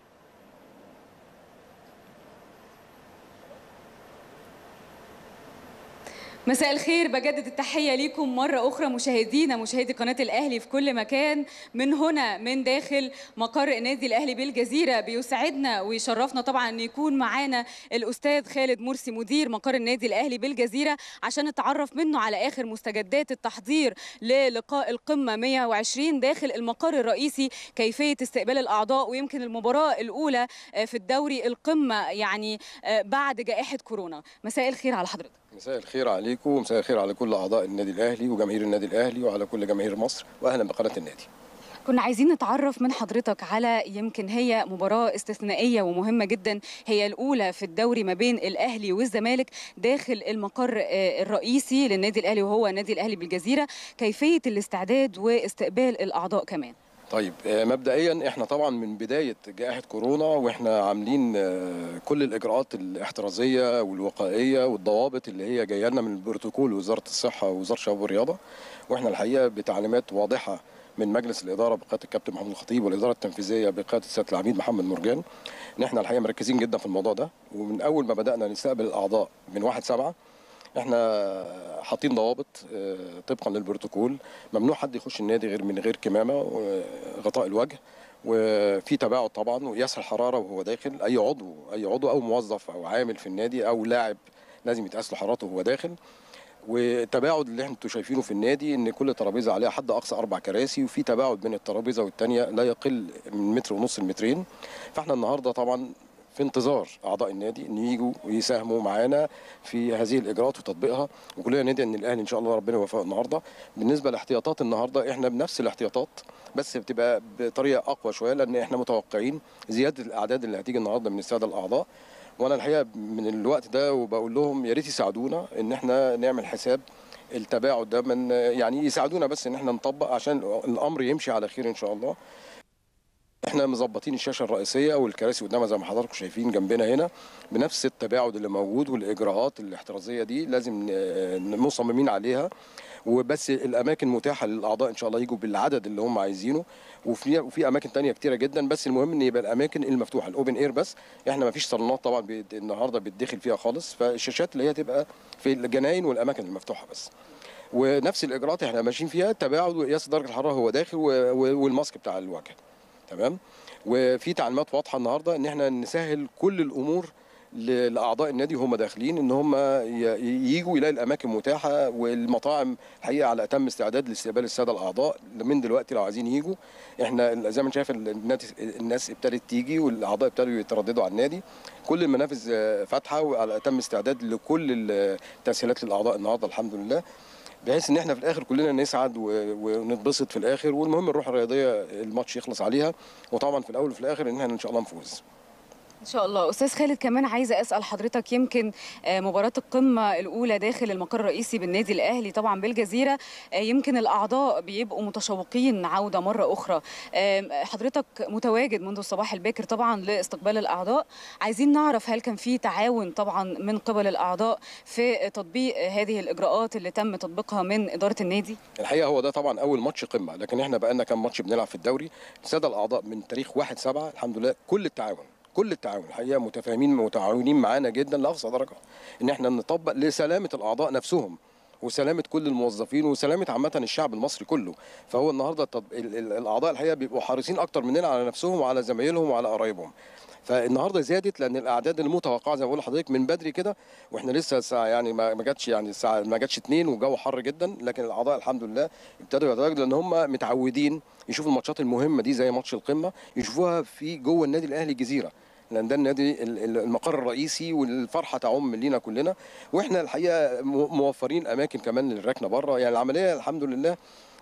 مساء الخير بجدد التحية ليكم مرة أخرى مشاهدينا مشاهدي قناة الأهلي في كل مكان من هنا من داخل مقر النادي الأهلي بالجزيرة بيسعدنا ويشرفنا طبعا أن يكون معانا الأستاذ خالد مرسي مدير مقر النادي الأهلي بالجزيرة عشان نتعرف منه على آخر مستجدات التحضير للقاء القمة 120 داخل المقر الرئيسي كيفية استقبال الأعضاء ويمكن المباراة الأولى آه، في الدوري القمة يعني آه، بعد جائحة كورونا مساء الخير على حضرتك مساء الخير عليكم ومساء الخير على كل اعضاء النادي الاهلي وجماهير النادي الاهلي وعلى كل جماهير مصر واهلا بقناه النادي كنا عايزين نتعرف من حضرتك على يمكن هي مباراة استثنائية ومهمة جدا هي الأولى في الدوري ما بين الأهلي والزمالك داخل المقر آه، الرئيسي للنادي الأهلي وهو النادي الأهلي بالجزيرة كيفية الاستعداد واستقبال الأعضاء كمان طيب آه، مبدئيا احنا طبعا من بدايه جائحه كورونا واحنا عاملين آه، كل الاجراءات الاحترازيه والوقائيه والضوابط اللي هي جايه لنا من البروتوكول وزاره الصحه ووزاره الشباب والرياضه واحنا الحقيقه بتعليمات واضحه من مجلس الاداره بقياده الكابتن محمود الخطيب والاداره التنفيذيه بقياده السيد العميد محمد مرجان ان احنا الحقيقه مركزين جدا في الموضوع ده ومن اول ما بدانا نستقبل الاعضاء من 1 7 احنا حاطين ضوابط آه، طبقا للبروتوكول ممنوع حد يخش النادي غير من غير كمامه وغطاء الوجه وفي تباعد طبعا وقياس الحراره وهو داخل اي عضو اي عضو او موظف او عامل في النادي او لاعب لازم يتقاس له حرارته وهو داخل والتباعد اللي انتوا شايفينه في النادي ان كل ترابيزه عليها حد اقصى اربع كراسي وفي تباعد بين الترابيزه والتانيه لا يقل من متر ونص لمترين فاحنا النهارده طبعا في انتظار اعضاء النادي ان يجوا ويساهموا معانا في هذه الاجراءات وتطبيقها وكلنا ندعي ان الاهلي ان شاء الله ربنا يوفقه النهارده بالنسبه لاحتياطات النهارده احنا بنفس الاحتياطات بس بتبقى بطريقه اقوى شويه لان احنا متوقعين زياده الاعداد اللي هتيجي النهارده من الساده الاعضاء وانا الحقيقه من الوقت ده وبقول لهم يا ريت يساعدونا ان احنا نعمل حساب التباعد ده من يعني يساعدونا بس ان احنا نطبق عشان الامر يمشي على خير ان شاء الله احنا مظبطين الشاشه الرئيسيه والكراسي قدامها زي ما حضراتكم شايفين جنبنا هنا بنفس التباعد اللي موجود والاجراءات الاحترازيه دي لازم ن- مصممين عليها وبس الاماكن متاحه للاعضاء ان شاء الله يجوا بالعدد اللي هم عايزينه وفي وفي اماكن تانية كتيره جدا بس المهم ان يبقى الاماكن المفتوحه الاوبن اير بس احنا ما فيش صالونات طبعا بيد- النهارده بيتدخل فيها خالص فالشاشات اللي هي تبقى في الجناين والاماكن المفتوحه بس ونفس الاجراءات احنا ماشيين فيها التباعد وقياس درجه الحراره هو داخل و- و- والماسك بتاع الوجه تمام وفي تعليمات واضحه النهارده ان احنا نسهل كل الامور ل- لاعضاء النادي وهم داخلين ان هم ي- يجوا يلاقي الاماكن متاحه والمطاعم الحقيقه على اتم استعداد لاستقبال الساده الاعضاء من دلوقتي لو عايزين يجوا احنا زي ما انت شايف النادي- الناس ابتدت تيجي والاعضاء ابتدوا يترددوا على النادي كل المنافذ آه، فاتحه وعلى اتم استعداد لكل التسهيلات للاعضاء النهارده الحمد لله بحيث ان احنا في الاخر كلنا نسعد و- ونتبسط في الاخر والمهم الروح الرياضيه الماتش يخلص عليها وطبعا في الاول وفي الاخر ان احنا ان شاء الله نفوز إن شاء الله أستاذ خالد كمان عايزة أسأل حضرتك يمكن آه، مباراة القمة الأولى داخل المقر الرئيسي بالنادي الأهلي طبعا بالجزيرة آه، يمكن الأعضاء بيبقوا متشوقين عودة مرة أخرى آم، حضرتك متواجد منذ الصباح الباكر طبعا لاستقبال الأعضاء عايزين نعرف هل كان في تعاون طبعا من قبل الأعضاء في تطبيق هذه الإجراءات اللي تم تطبيقها من إدارة النادي الحقيقه هو ده طبعا اول ماتش قمه لكن احنا بقى لنا كام ماتش بنلعب في الدوري الساده الاعضاء من تاريخ 1 7 الحمد لله كل التعاون كل التعاون الحقيقه متفاهمين متعاونين معانا جدا لاقصى درجه ان احنا نطبق لسلامه الاعضاء نفسهم وسلامه كل الموظفين وسلامه عامه الشعب المصري كله فهو النهارده التط- ال- ال- الاعضاء الحقيقه بيبقوا حريصين اكتر مننا على نفسهم وعلى زمايلهم وعلى قرايبهم فالنهارده زادت لان الاعداد المتوقعه زي ما بقول لحضرتك من بدري كده واحنا لسه الساعه يعني ما ما جاتش يعني الساعه ما جاتش اتنين والجو حر جدا لكن الاعضاء الحمد لله ابتدوا يتواجدوا لان هم متعودين يشوفوا الماتشات المهمه دي زي ماتش القمه يشوفوها في جوه النادي الاهلي الجزيره لان ده النادي ال- ال- المقر الرئيسي والفرحه تعم لينا كلنا واحنا الحقيقه م- موفرين اماكن كمان للركنه بره يعني العمليه الحمد لله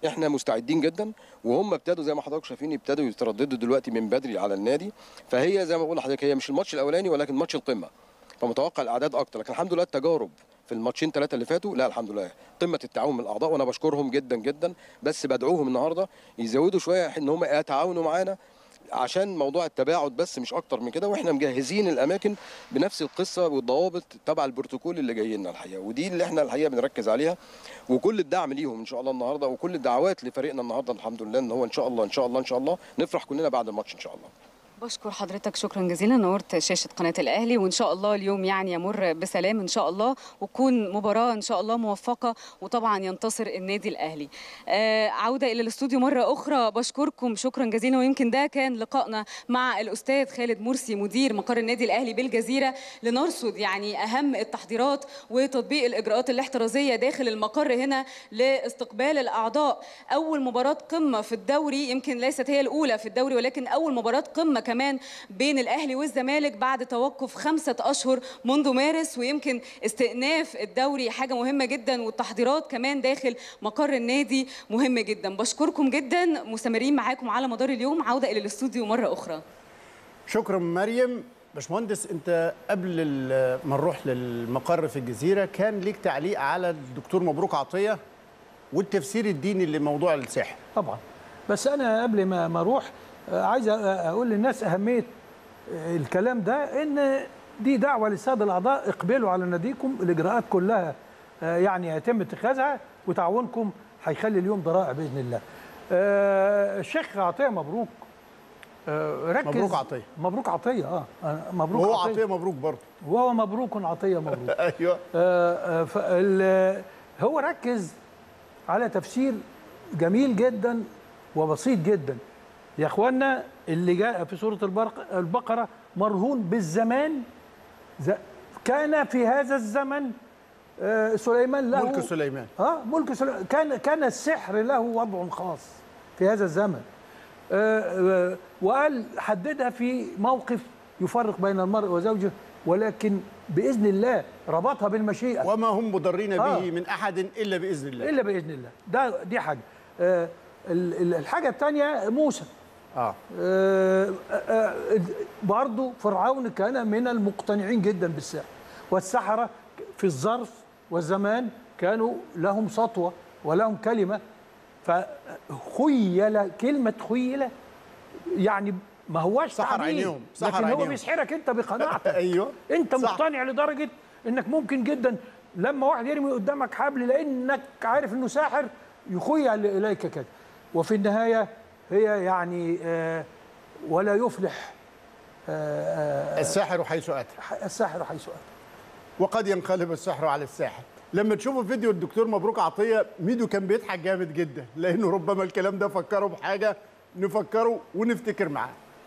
احنا مستعدين جدا وهم ابتدوا زي ما حضراتكم شايفين ابتدوا يترددوا دلوقتي من بدري على النادي فهي زي ما بقول لحضرتك هي مش الماتش الاولاني ولكن ماتش القمه فمتوقع الاعداد اكتر لكن الحمد لله التجارب في الماتشين ثلاثه اللي فاتوا لا الحمد لله قمه التعاون من الاعضاء وانا بشكرهم جدا جدا بس بدعوهم النهارده يزودوا شويه ان هم يتعاونوا معانا عشان موضوع التباعد بس مش اكتر من كده واحنا مجهزين الاماكن بنفس القصه والضوابط تبع البروتوكول اللي جاي لنا الحقيقه ودي اللي احنا الحقيقه بنركز عليها وكل الدعم ليهم ان شاء الله النهارده وكل الدعوات لفريقنا النهارده الحمد لله ان هو ان شاء الله ان شاء الله ان شاء الله نفرح كلنا بعد الماتش ان شاء الله بشكر حضرتك شكرا جزيلا نورت شاشة قناة الأهلي وإن شاء الله اليوم يعني يمر بسلام إن شاء الله وتكون مباراة إن شاء الله موفقة وطبعا ينتصر النادي الأهلي آه عودة إلى الاستوديو مرة أخرى بشكركم شكرا جزيلا ويمكن ده كان لقائنا مع الأستاذ خالد مرسي مدير مقر النادي الأهلي بالجزيرة لنرصد يعني أهم التحضيرات وتطبيق الإجراءات الاحترازية داخل المقر هنا لاستقبال الأعضاء أول مباراة قمة في الدوري يمكن ليست هي الأولى في الدوري ولكن أول مباراة قمة كمان بين الاهلي والزمالك بعد توقف خمسه اشهر منذ مارس ويمكن استئناف الدوري حاجه مهمه جدا والتحضيرات كمان داخل مقر النادي مهم جدا بشكركم جدا مستمرين معاكم على مدار اليوم عوده الى الاستوديو مره اخرى شكرا مريم باشمهندس انت قبل ال- ما نروح للمقر في الجزيره كان ليك تعليق على الدكتور مبروك عطيه والتفسير الديني لموضوع السحر طبعا بس انا قبل ما ما اروح آه، عايز أ- اقول للناس اهميه آه، الكلام ده ان دي دعوه للساده الاعضاء اقبلوا على ناديكم الاجراءات كلها آه، يعني يتم اتخاذها وتعاونكم هيخلي اليوم ضرائع باذن الله. آه، الشيخ عطيه مبروك آه، ركز مبروك عطية. مبروك عطيه اه آه، مبروك وهو عطيه مبروك برضه وهو مبروك عطيه مبروك ايوه آه، آه، فال- هو ركز على تفسير جميل جدا وبسيط جدا يا اخوانا اللي جاء في سوره البرق- البقره مرهون بالزمان ز- كان في هذا الزمن آه، سليمان له ملك سليمان اه ملك سليمان كان كان السحر له وضع خاص في هذا الزمن آه، آه، وقال حددها في موقف يفرق بين المرء وزوجه ولكن باذن الله ربطها بالمشيئه وما هم مضرين به آه. من احد الا باذن الله الا باذن الله ده دي حاجه آه، ال- ال- الحاجه الثانيه موسى اه آه، آه، برضو فرعون كان من المقتنعين جدا بالسحر والسحرة في الظرف والزمان كانوا لهم سطوة ولهم كلمة فخيل كلمة خيل يعني ما هواش سحر تعبير، عينيهم، سحر لكن هو عينيهم. بيسحرك انت بقناعتك ايوه انت صح. مقتنع لدرجه انك ممكن جدا لما واحد يرمي قدامك حبل لانك عارف انه ساحر يخيل اليك كده وفي النهايه هي يعني آه ولا يفلح آه الساحر حيث اتى آه الساحر حيث اتى وقد ينقلب السحر على الساحر لما تشوفوا فيديو الدكتور مبروك عطيه ميدو كان بيضحك جامد جدا لانه ربما الكلام ده فكره بحاجه نفكره ونفتكر معاه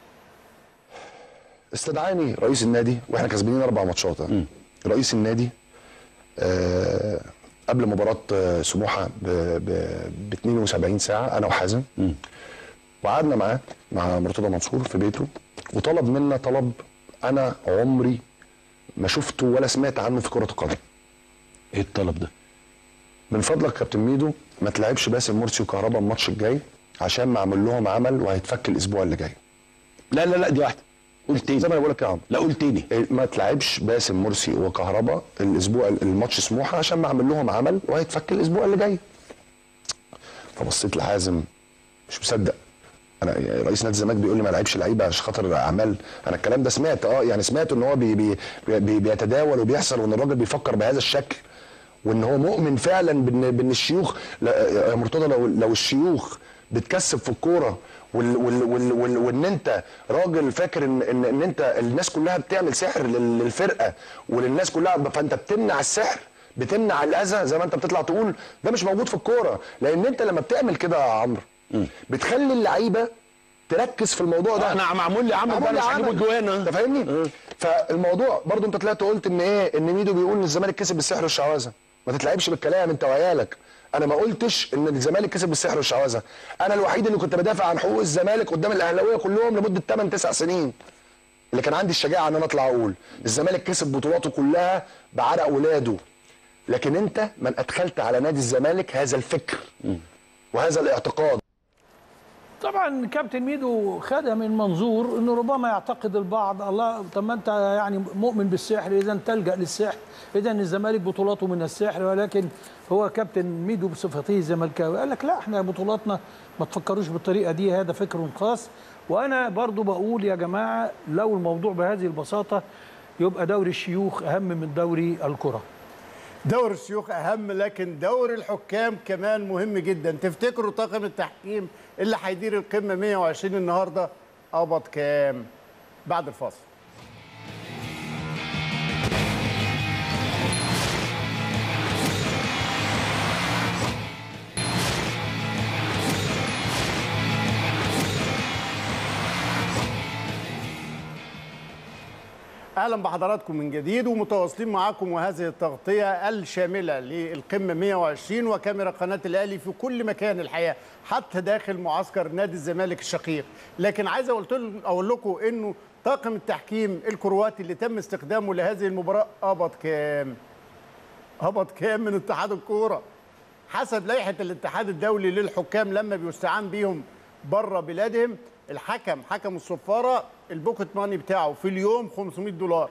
استدعاني رئيس النادي واحنا كسبانين اربع ماتشات ها. رئيس النادي آه قبل مباراه آه، سموحه ب ب- ب 72 ساعه انا وحازم وقعدنا معاه مع مرتضى منصور في بيته وطلب منا طلب انا عمري ما شفته ولا سمعت عنه في كره القدم ايه الطلب ده؟ من فضلك يا كابتن ميدو ما تلعبش باسم مرسي وكهربا الماتش الجاي عشان معمل لهم عمل وهيتفك الاسبوع اللي جاي لا لا لا دي واحده قول تاني زي ما انا بقول لك يا عمرو لا قول تاني إيه، ما تلعبش باسم مرسي وكهربا الاسبوع الماتش سموحه عشان معمل لهم عمل وهيتفك الاسبوع اللي جاي فبصيت لحازم مش مصدق انا يعني رئيس نادي الزمالك بيقول لي ما لعبش لعيبه عشان خاطر اعمال انا الكلام ده سمعت اه يعني سمعت ان هو بي بي بي بيتداول وبيحصل وان الراجل بيفكر بهذا الشكل وان هو مؤمن فعلا بان بان الشيوخ لا يا مرتضى لو لو الشيوخ بتكسب في الكوره وال وال وال وال وان انت راجل فاكر ان ان, إن انت الناس كلها بتعمل سحر لل- للفرقه وللناس كلها فانت بتمنع السحر بتمنع الاذى زي ما انت بتطلع تقول ده مش موجود في الكوره لان انت لما بتعمل كده يا عمرو بتخلي اللعيبه تركز في الموضوع ده انا معمول لي عمل بقى معمول مش هجيبه عمل. جوان انت فاهمني فالموضوع برضو انت طلعت قلت ان ايه ان ميدو بيقول ان الزمالك كسب بالسحر والشعوذه ما تتلعبش بالكلام انت وعيالك انا ما قلتش ان الزمالك كسب بالسحر والشعوذه انا الوحيد اللي كنت بدافع عن حقوق الزمالك قدام الاهلاويه كلهم لمده 8 9 سنين اللي كان عندي الشجاعه ان انا اطلع اقول الزمالك كسب بطولاته كلها بعرق ولاده لكن انت من ادخلت على نادي الزمالك هذا الفكر وهذا الاعتقاد طبعا كابتن ميدو خدها من منظور انه ربما يعتقد البعض الله طب ما انت يعني مؤمن بالسحر اذا تلجا للسحر اذا الزمالك بطولاته من السحر ولكن هو كابتن ميدو بصفته زملكاوي قال لك لا احنا بطولاتنا ما تفكروش بالطريقه دي هذا فكر خاص وانا برضو بقول يا جماعه لو الموضوع بهذه البساطه يبقى دوري الشيوخ اهم من دوري الكره دور الشيوخ اهم لكن دور الحكام كمان مهم جدا تفتكروا طاقم التحكيم اللي هيدير القمه 120 النهارده قبض كام بعد الفاصل اهلا بحضراتكم من جديد ومتواصلين معاكم وهذه التغطيه الشامله للقمه 120 وكاميرا قناه الاهلي في كل مكان الحقيقه حتى داخل معسكر نادي الزمالك الشقيق لكن عايز اقول اقول لكم انه طاقم التحكيم الكرواتي اللي تم استخدامه لهذه المباراه قبض كام هبط كام من اتحاد الكوره حسب لائحه الاتحاد الدولي للحكام لما بيستعان بيهم بره بلادهم الحكم حكم الصفاره البوكت ماني بتاعه في اليوم 500 دولار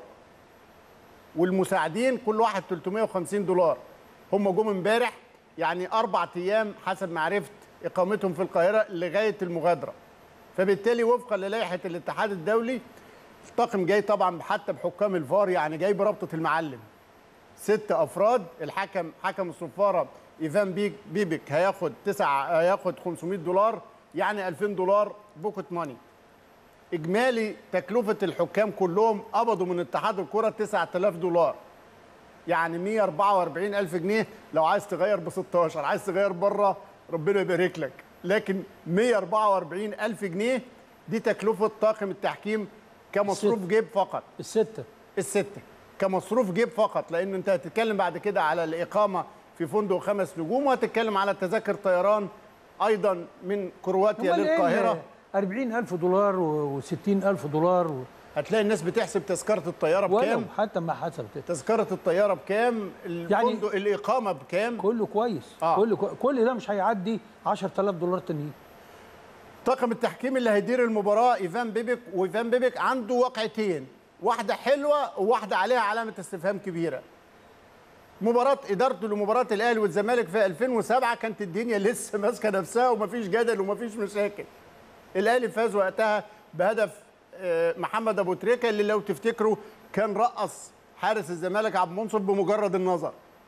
والمساعدين كل واحد 350 دولار هم جم امبارح يعني اربع ايام حسب ما عرفت اقامتهم في القاهره لغايه المغادره فبالتالي وفقا للائحه الاتحاد الدولي الطاقم جاي طبعا حتى بحكام الفار يعني جاي بربطه المعلم ست افراد الحكم حكم الصفاره ايفان بيك بيبك هياخد تسع هياخد 500 دولار يعني 2000 دولار بوكت ماني اجمالي تكلفه الحكام كلهم قبضوا من اتحاد الكره 9000 دولار يعني 144 الف جنيه لو عايز تغير ب 16 عايز تغير بره ربنا يبارك لك لكن 144 الف جنيه دي تكلفه طاقم التحكيم كمصروف الست. جيب فقط السته الستة كمصروف جيب فقط لان انت هتتكلم بعد كده على الاقامه في فندق خمس نجوم وهتتكلم على تذاكر طيران ايضا من كرواتيا أمال إيه للقاهره 40000 دولار و60000 دولار و... هتلاقي الناس بتحسب تذكره الطياره ولو بكام حتى ما حسبت تذكره الطياره بكام الفندق يعني الاقامه بكام كله كويس آه. كله كو... كل ده مش هيعدي 10000 دولار تانيين طاقم التحكيم اللي هيدير المباراه ايفان بيبك وايفان بيبك عنده واقعتين واحده حلوه وواحده عليها علامه استفهام كبيره مباراة إدارته لمباراة الأهلي والزمالك في 2007 كانت الدنيا لسه ماسكة نفسها ومفيش جدل ومفيش مشاكل. الأهلي فاز وقتها بهدف آه، محمد أبو تريكة اللي لو تفتكروا كان رقص حارس الزمالك عبد المنصف بمجرد النظر.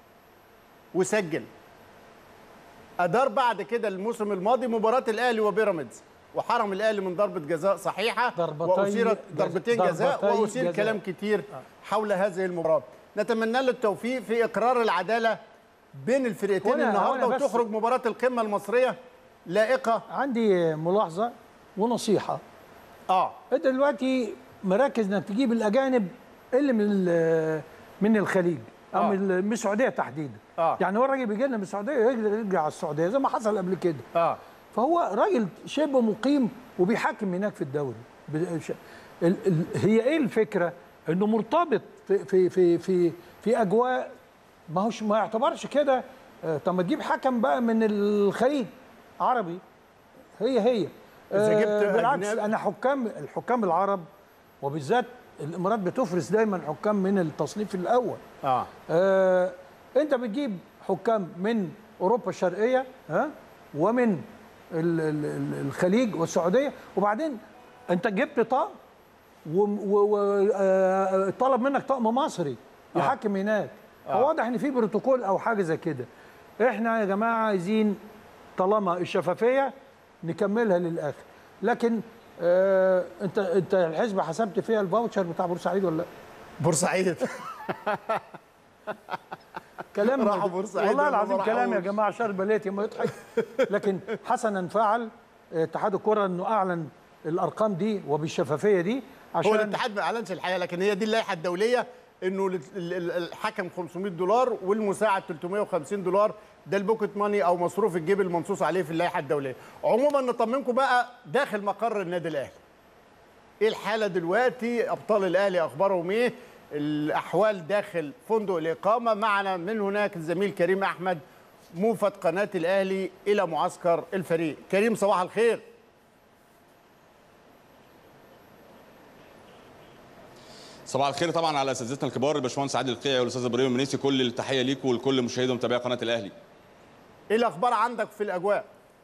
وسجل. أدار بعد كده الموسم الماضي مباراة الأهلي وبيراميدز وحرم الأهلي من ضربة جزاء صحيحة ضربتين وأثيرت جز- ضربتين جزاء ضربتين وأثير جزاء. كلام كتير حول هذه المباراة. نتمنى له التوفيق في اقرار العداله بين الفرقتين وأنا- النهارده وأنا بس- وتخرج مباراه القمه المصريه لائقه عندي ملاحظه ونصيحه اه انت دلوقتي مركز انك تجيب الاجانب اللي من ال- من الخليج او آه. من ال- من السعوديه تحديدا آه. يعني هو الراجل بيجي لنا من السعوديه يقدر يرجع على السعوديه زي ما حصل قبل كده اه فهو راجل شبه مقيم وبيحاكم هناك في الدوري ب- ش- ال- ال- هي ايه الفكره انه مرتبط في في في في, في اجواء ما هوش ما يعتبرش كده آه، طب ما تجيب حكم بقى من الخليج عربي هي هي إذا آه، جبت بالعكس أجنبي- انا حكام الحكام العرب وبالذات الامارات بتفرز دايما حكام من التصنيف الاول اه آه انت بتجيب حكام من اوروبا الشرقيه ها ومن ال- ال- ال- الخليج والسعوديه وبعدين انت جبت طقم وطلب منك طقم مصري يحكم هناك فواضح ان في بروتوكول او حاجه زي كده احنا يا جماعه عايزين طالما الشفافيه نكملها للاخر لكن آه انت انت الحسبه حسبت فيها الفاوتشر بتاع بورسعيد ولا لا؟ بورسعيد كلام راحوا بورسعيد والله ولا ما العظيم كلام يا راحوش؟ جماعه شر بليتي ما يضحك لكن حسنا فعل اتحاد الكره انه اعلن الارقام دي وبالشفافيه دي هو عشان الاتحاد ما اعلنش الحقيقه لكن هي دي اللائحه الدوليه انه ال- ال- الحكم 500 دولار والمساعد 350 دولار ده البوكت ماني او مصروف الجيب المنصوص عليه في اللائحه الدوليه عموما نطمنكم بقى داخل مقر النادي الاهلي ايه الحاله دلوقتي ابطال الاهلي اخبارهم ايه الاحوال داخل فندق الاقامه معنا من هناك الزميل كريم احمد موفد قناه الاهلي الى معسكر الفريق كريم صباح الخير صباح الخير طبعا على اساتذتنا الكبار الباشمهندس عادل القيعي والاستاذ ابراهيم المنيسي كل التحيه ليكم ولكل مشاهدي ومتابعي قناه الاهلي ايه الاخبار عندك في الاجواء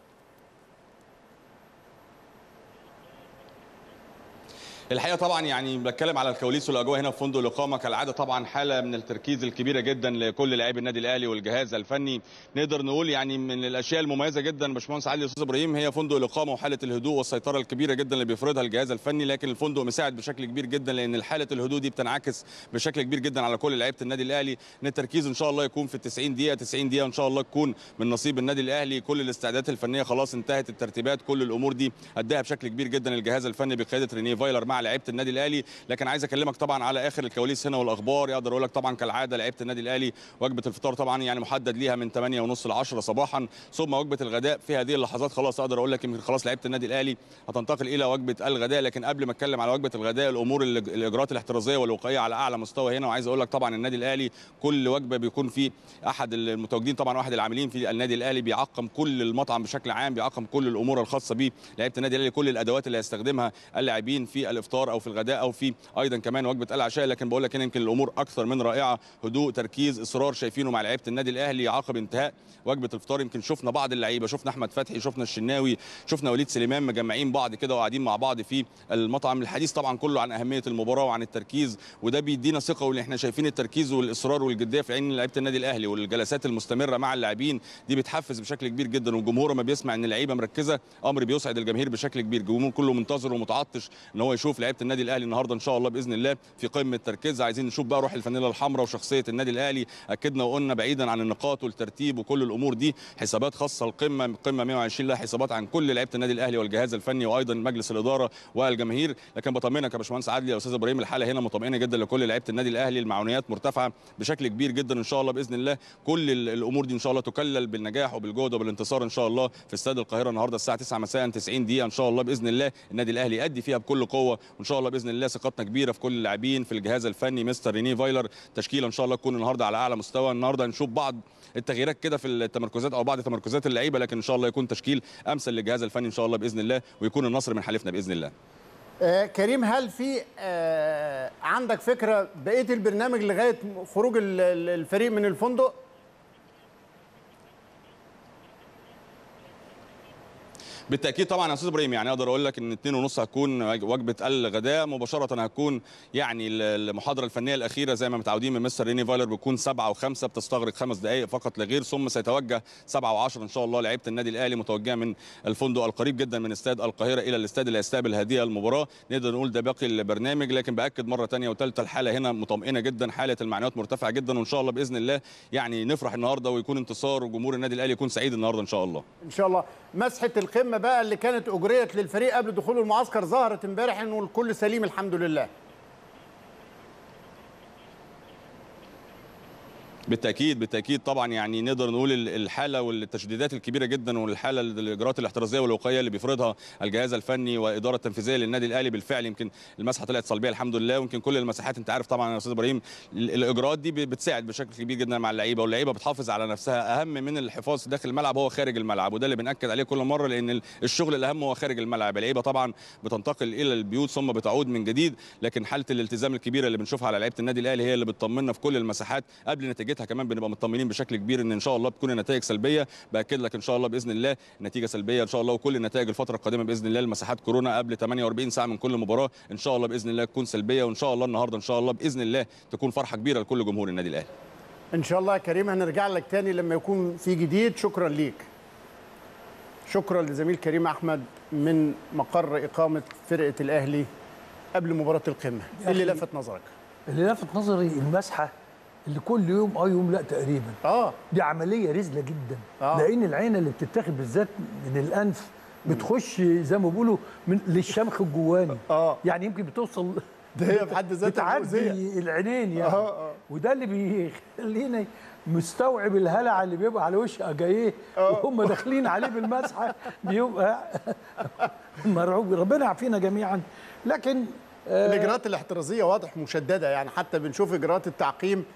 الحقيقه طبعا يعني بتكلم على الكواليس والاجواء هنا في فندق الاقامه كالعاده طبعا حاله من التركيز الكبيره جدا لكل لاعبي النادي الاهلي والجهاز الفني نقدر نقول يعني من الاشياء المميزه جدا باشمهندس علي والاستاذ ابراهيم هي فندق الاقامه وحاله الهدوء والسيطره الكبيره جدا اللي بيفرضها الجهاز الفني لكن الفندق مساعد بشكل كبير جدا لان حاله الهدوء دي بتنعكس بشكل كبير جدا على كل لعيبه النادي الاهلي ان التركيز ان شاء الله يكون في ال 90 دقيقه 90 دقيقه ان شاء الله تكون من نصيب النادي الاهلي كل الاستعدادات الفنيه خلاص انتهت الترتيبات كل الامور دي اداها بشكل كبير جدا الجهاز الفني بقياده رينيه فايلر مع لعيبه النادي الاهلي لكن عايز اكلمك طبعا على اخر الكواليس هنا والاخبار اقدر اقول لك طبعا كالعاده لعيبه النادي الاهلي وجبه الفطار طبعا يعني محدد ليها من 8 ونص ل 10 صباحا ثم وجبه الغداء في هذه اللحظات خلاص اقدر اقول لك يمكن خلاص لعيبه النادي الاهلي هتنتقل الى وجبه الغداء لكن قبل ما اتكلم على وجبه الغداء الامور ال- الاجراءات الاحترازيه والوقائيه على اعلى مستوى هنا وعايز اقول لك طبعا النادي الاهلي كل وجبه بيكون في احد المتواجدين طبعا واحد العاملين في النادي الاهلي بيعقم كل المطعم بشكل عام بيعقم كل الامور الخاصه بيه لعيبه النادي الاهلي كل الادوات اللي هيستخدمها اللاعبين في الافطار او في الغداء او في ايضا كمان وجبه العشاء لكن بقول لك هنا يمكن الامور اكثر من رائعه هدوء تركيز اصرار شايفينه مع لعيبه النادي الاهلي عقب انتهاء وجبه الفطار يمكن شفنا بعض اللعيبه شفنا احمد فتحي شفنا الشناوي شفنا وليد سليمان مجمعين بعض كده وقاعدين مع بعض في المطعم الحديث طبعا كله عن اهميه المباراه وعن التركيز وده بيدينا ثقه وان احنا شايفين التركيز والاصرار والجديه في عين لعيبه النادي الاهلي والجلسات المستمره مع اللاعبين دي بتحفز بشكل كبير جدا والجمهور ما بيسمع ان اللعيبه مركزه امر بيسعد الجماهير بشكل كبير الجمهور كله منتظر ومتعطش ان هو يشوف لعيبه النادي الاهلي النهارده ان شاء الله باذن الله في قمه تركيزها عايزين نشوف بقى روح الفانيلا الحمراء وشخصيه النادي الاهلي اكدنا وقلنا بعيدا عن النقاط والترتيب وكل الامور دي حسابات خاصه القمه القمه 120 لها حسابات عن كل لعيبه النادي الاهلي والجهاز الفني وايضا مجلس الاداره والجماهير لكن بطمنك يا باشمهندس عادل يا استاذ ابراهيم الحاله هنا مطمئنه جدا لكل لعيبه النادي الاهلي المعنويات مرتفعه بشكل كبير جدا ان شاء الله باذن الله كل ال- الامور دي ان شاء الله تكلل بالنجاح وبالجهد وبالانتصار ان شاء الله في استاد القاهره النهارده الساعه 9 مساء 90 دقيقه ان شاء الله باذن الله النادي الاهلي يؤدي فيها بكل قوه وان شاء الله باذن الله ثقتنا كبيره في كل اللاعبين في الجهاز الفني مستر ريني فايلر تشكيله ان شاء الله تكون النهارده على اعلى مستوى النهارده هنشوف بعض التغييرات كده في التمركزات او بعض تمركزات اللعيبه لكن ان شاء الله يكون تشكيل امثل للجهاز الفني ان شاء الله باذن الله ويكون النصر من حليفنا باذن الله آه كريم هل في آه عندك فكره بقيه البرنامج لغايه خروج ال- ال- الفريق من الفندق بالتاكيد طبعا يا استاذ ابراهيم يعني اقدر اقول لك ان 2 ونص هتكون وجبه الغداء مباشره هتكون يعني المحاضره الفنيه الاخيره زي ما متعودين من مستر ريني فايلر بتكون 7 و5 بتستغرق خمس دقائق فقط لا غير ثم سيتوجه 7 و10 ان شاء الله لعيبه النادي الاهلي متوجهه من الفندق القريب جدا من استاد القاهره الى الاستاد اللي هيستقبل هذه المباراه نقدر نقول ده باقي البرنامج لكن باكد مره ثانيه وثالثه الحاله هنا مطمئنه جدا حاله المعنويات مرتفعه جدا وان شاء الله باذن الله يعني نفرح النهارده ويكون انتصار وجمهور النادي الاهلي يكون سعيد النهارده ان شاء الله ان شاء الله مسحه القمه بقى اللي كانت اجريت للفريق قبل دخول المعسكر ظهرت امبارح انه الكل سليم الحمد لله بالتاكيد بالتاكيد طبعا يعني نقدر نقول ال- الحاله والتشديدات الكبيره جدا والحاله ال- الاجراءات الاحترازيه والوقائيه اللي بيفرضها الجهاز الفني والاداره التنفيذيه للنادي الاهلي بالفعل يمكن المسحه طلعت سلبيه الحمد لله ويمكن كل المساحات انت عارف طبعا يا استاذ ابراهيم ال- الاجراءات دي ب- بتساعد بشكل كبير جدا مع اللعيبه واللعيبه بتحافظ على نفسها اهم من الحفاظ داخل الملعب هو خارج الملعب وده اللي بناكد عليه كل مره لان ال- الشغل الاهم هو خارج الملعب اللعيبه طبعا بتنتقل الى البيوت ثم بتعود من جديد لكن حاله الالتزام الكبيره اللي بنشوفها على لعيبه النادي الاهلي هي اللي بتطمنا في كل المساحات قبل نتيجتها كمان بنبقى مطمنين بشكل كبير ان ان شاء الله بتكون النتائج سلبيه باكد لك ان شاء الله باذن الله نتيجه سلبيه ان شاء الله وكل النتائج الفتره القادمه باذن الله المساحات كورونا قبل 48 ساعه من كل مباراه ان شاء الله باذن الله تكون سلبيه وان شاء الله النهارده ان شاء الله باذن الله تكون فرحه كبيره لكل جمهور النادي الاهلي ان شاء الله يا كريم هنرجع لك تاني لما يكون في جديد شكرا ليك شكرا لزميل كريم احمد من مقر اقامه فرقه الاهلي قبل مباراه القمه يا إيه اللي أخي. لفت نظرك اللي لفت نظري المسحه اللي كل يوم اه يوم لا تقريبا اه دي عمليه رزله جدا آه. لان العين اللي بتتاخد بالذات من الانف بتخش زي ما بيقولوا من للشمخ الجواني اه يعني يمكن بتوصل ده هي في حد ذاتها بتعدي مؤذية. العينين يعني آه، آه. وده اللي بيخلينا مستوعب الهلع اللي بيبقى على وش اجايه وهم داخلين عليه بالمسحه بيبقى مرعوب ربنا يعافينا جميعا لكن آه، الاجراءات الاحترازيه واضح مشدده يعني حتى بنشوف اجراءات التعقيم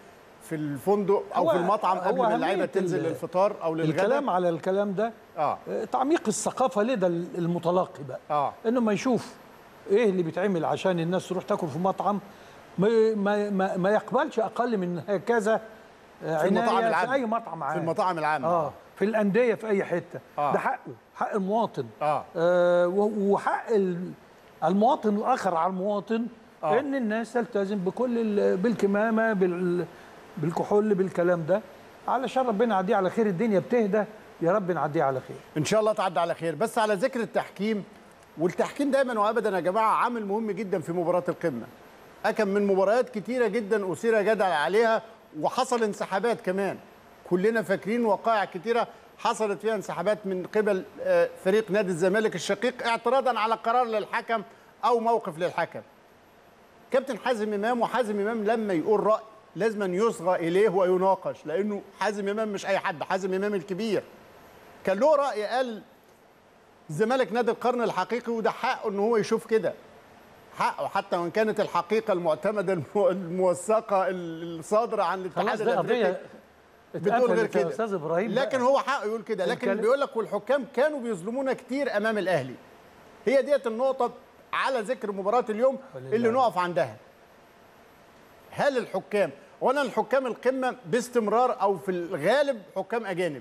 في الفندق او هو- في المطعم قبل هو ما اللعيبه أهمية تنزل ال- للفطار او للغداء الكلام على الكلام ده اه تعميق الثقافه لدى المتلقي بقى اه انه ما يشوف ايه اللي بيتعمل عشان الناس تروح تاكل في مطعم ما ما ما, ما يقبلش اقل من هكذا آه، في المطاعم عناية العامة. في اي مطعم عام في المطاعم العامه اه في الانديه في اي حته آه. ده حقه حق المواطن اه, آه و- وحق ال- المواطن الاخر على المواطن آه. آه. ان الناس تلتزم بكل ال- بالكمامه بال بالكحول بالكلام ده علشان ربنا يعديه على خير الدنيا بتهدى يا رب نعديه على خير ان شاء الله تعدي على خير بس على ذكر التحكيم والتحكيم دايما وابدا يا جماعه عامل مهم جدا في مباراه القمه اكم من مباريات كتيره جدا اثير جدل عليها وحصل انسحابات كمان كلنا فاكرين وقائع كتيره حصلت فيها انسحابات من قبل آه، فريق نادي الزمالك الشقيق اعتراضا على قرار للحكم او موقف للحكم كابتن حازم امام وحازم امام لما يقول راي لازم أن يصغى اليه ويناقش لانه حازم امام مش اي حد حازم امام الكبير كان له راي قال الزمالك نادي القرن الحقيقي وده حقه ان هو يشوف كده حقه حتى وان كانت الحقيقه المعتمده المو- الموثقه الصادره عن الاتحاد خلاص ده الافريقي قضيه بتقول غير اتقفلت يا كده استاذ ابراهيم لكن بقى. هو حقه يقول كده لكن الكلام- بيقول لك والحكام كانوا بيظلمونا كتير امام الاهلي هي ديت النقطه على ذكر مباراه اليوم اللي نقف عندها هل الحكام اولا الحكام القمه باستمرار او في الغالب حكام اجانب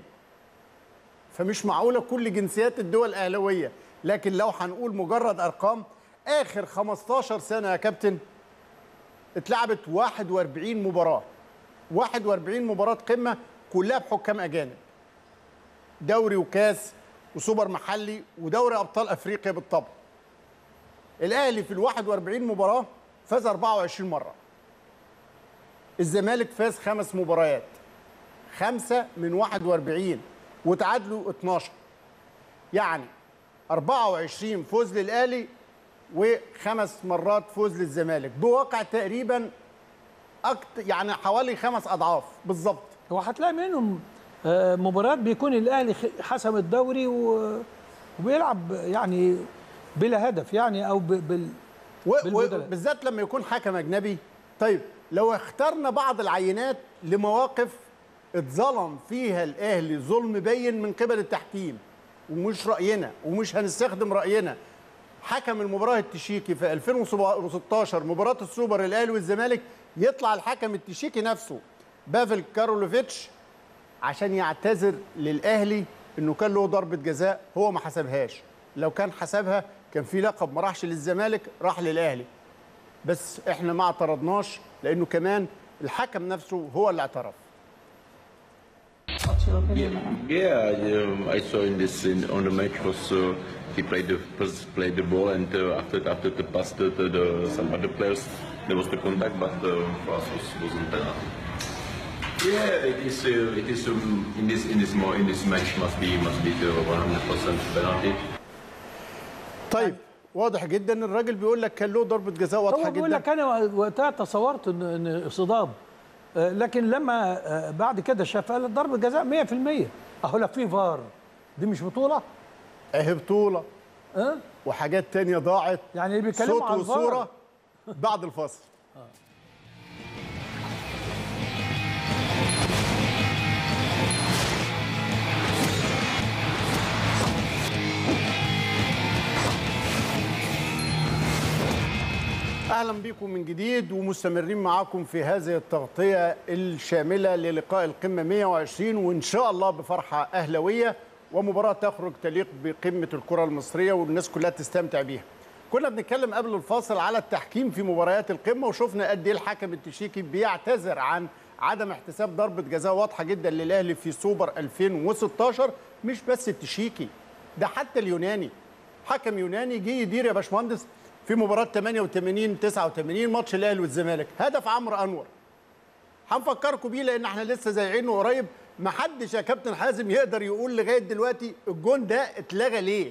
فمش معقوله كل جنسيات الدول الاهلاويه لكن لو هنقول مجرد ارقام اخر 15 سنه يا كابتن اتلعبت 41 مباراه 41 مباراه قمه كلها بحكام اجانب دوري وكاس وسوبر محلي ودوري ابطال افريقيا بالطبع الاهلي في ال 41 مباراه فاز 24 مره الزمالك فاز خمس مباريات خمسة من 41 وتعادلوا 12 يعني 24 فوز للأهلي وخمس مرات فوز للزمالك بواقع تقريبا أكتر يعني حوالي خمس أضعاف بالظبط هو هتلاقي منهم آه، مباريات بيكون الاهلي خ- حسم الدوري و- وبيلعب يعني بلا هدف يعني او ب- بال بالبدلاء. وبالذات لما يكون حكم أجنبي طيب لو اخترنا بعض العينات لمواقف اتظلم فيها الأهلي ظلم بين من قبل التحكيم ومش رأينا ومش هنستخدم رأينا حكم المباراة التشيكي في 2016 مباراة السوبر الأهلي والزمالك يطلع الحكم التشيكي نفسه بافل كارولوفيتش عشان يعتذر للأهلي إنه كان له ضربة جزاء هو ما حسبهاش لو كان حسبها كان في لقب ما راحش للزمالك راح للأهلي بس احنا ما اعترضناش لأنه كمان الحكم نفسه هو اللي اعترف Yeah, um, I saw in this in, on the match was uh, he played the first played the ball and uh, after after the pass to, to the some other players there was the contact, but uh, for us was wasn't penalty. Yeah, it is. Uh, it is um, in this in this mo- in this match must be must be the 100% penalty. طيب واضح جدا ان الراجل بيقول لك كان له ضربه جزاء واضحه هو بيقول جدا لك انا وقتها تصورت ان ان صدام آه، لكن لما آه، بعد كده شاف قال ضربه جزاء 100% اهو لك في فار دي مش بطوله اهي بطوله اه وحاجات تانية ضاعت يعني اللي بيتكلموا صوت عن الفار. وصوره بعد الفاصل اهلا بكم من جديد ومستمرين معاكم في هذه التغطيه الشامله للقاء القمه 120 وان شاء الله بفرحه اهلاويه ومباراه تخرج تليق بقمه الكره المصريه والناس كلها تستمتع بيها. كنا بنتكلم قبل الفاصل على التحكيم في مباريات القمه وشفنا قد ايه الحكم التشيكي بيعتذر عن عدم احتساب ضربه جزاء واضحه جدا للاهلي في سوبر 2016 مش بس التشيكي ده حتى اليوناني حكم يوناني جه يدير يا باشمهندس في مباراه 88 89 ماتش الاهلي والزمالك هدف عمرو انور هنفكركم بيه لان احنا لسه زايعينه قريب ما حدش يا كابتن حازم يقدر يقول لغايه دلوقتي الجون ده اتلغى ليه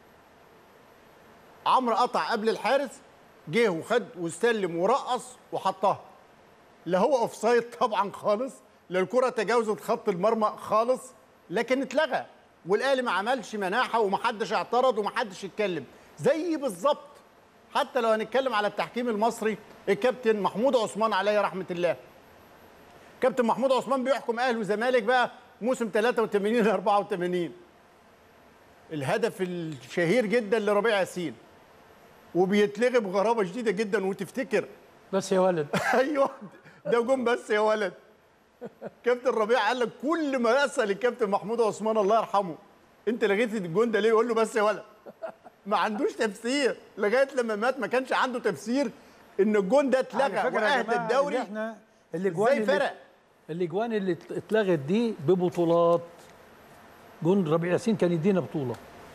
عمرو قطع قبل الحارس جه وخد واستلم ورقص وحطها لا هو اوف سايد طبعا خالص لا الكره تجاوزت خط المرمى خالص لكن اتلغى والاهلي ما عملش مناحه ومحدش اعترض ومحدش اتكلم زي بالظبط حتى لو هنتكلم على التحكيم المصري الكابتن محمود عثمان عليه رحمه الله كابتن محمود عثمان بيحكم اهلي وزمالك بقى موسم 83 ل 84 الهدف الشهير جدا لربيع ياسين وبيتلغي بغرابه شديده جدا وتفتكر بس يا ولد ايوه ده جون بس يا ولد كابتن ربيع قال لك كل ما اسال الكابتن محمود عثمان الله يرحمه انت لغيت الجون ده ليه يقول له بس يا ولد ما عندوش تفسير لغايه لما مات ما كانش عنده تفسير ان الجون ده على اتلغى فكرة يا واهدى جماعة الدوري اللي احنا الاجوان ازاي اللي- فرق الاجوان اللي ات- اتلغت دي ببطولات جون ربيع ياسين كان يدينا بطوله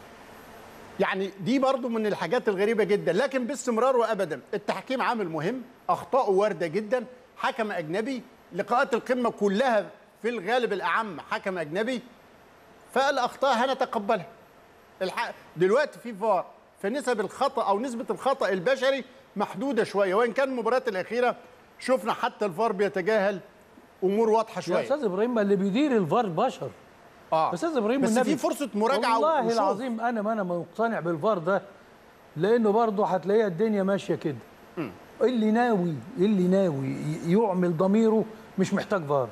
يعني دي برضو من الحاجات الغريبة جدا لكن باستمرار وأبدا التحكيم عامل مهم أخطاءه واردة جدا حكم أجنبي لقاءات القمة كلها في الغالب الأعم حكم أجنبي فالأخطاء هنتقبلها الح... دلوقتي في فار فنسب الخطأ أو نسبة الخطأ البشري محدودة شوية وإن كان المباريات الأخيرة شفنا حتى الفار بيتجاهل أمور واضحة يا شوية استاذ ابراهيم ما اللي بيدير الفار بشر اه استاذ ابراهيم بس والنبي في فرصة مراجعة والله وشوف. العظيم انا ما انا مقتنع بالفار ده لانه برضه هتلاقيها الدنيا ماشيه كده اللي ناوي اللي ناوي ي- يعمل ضميره مش محتاج فار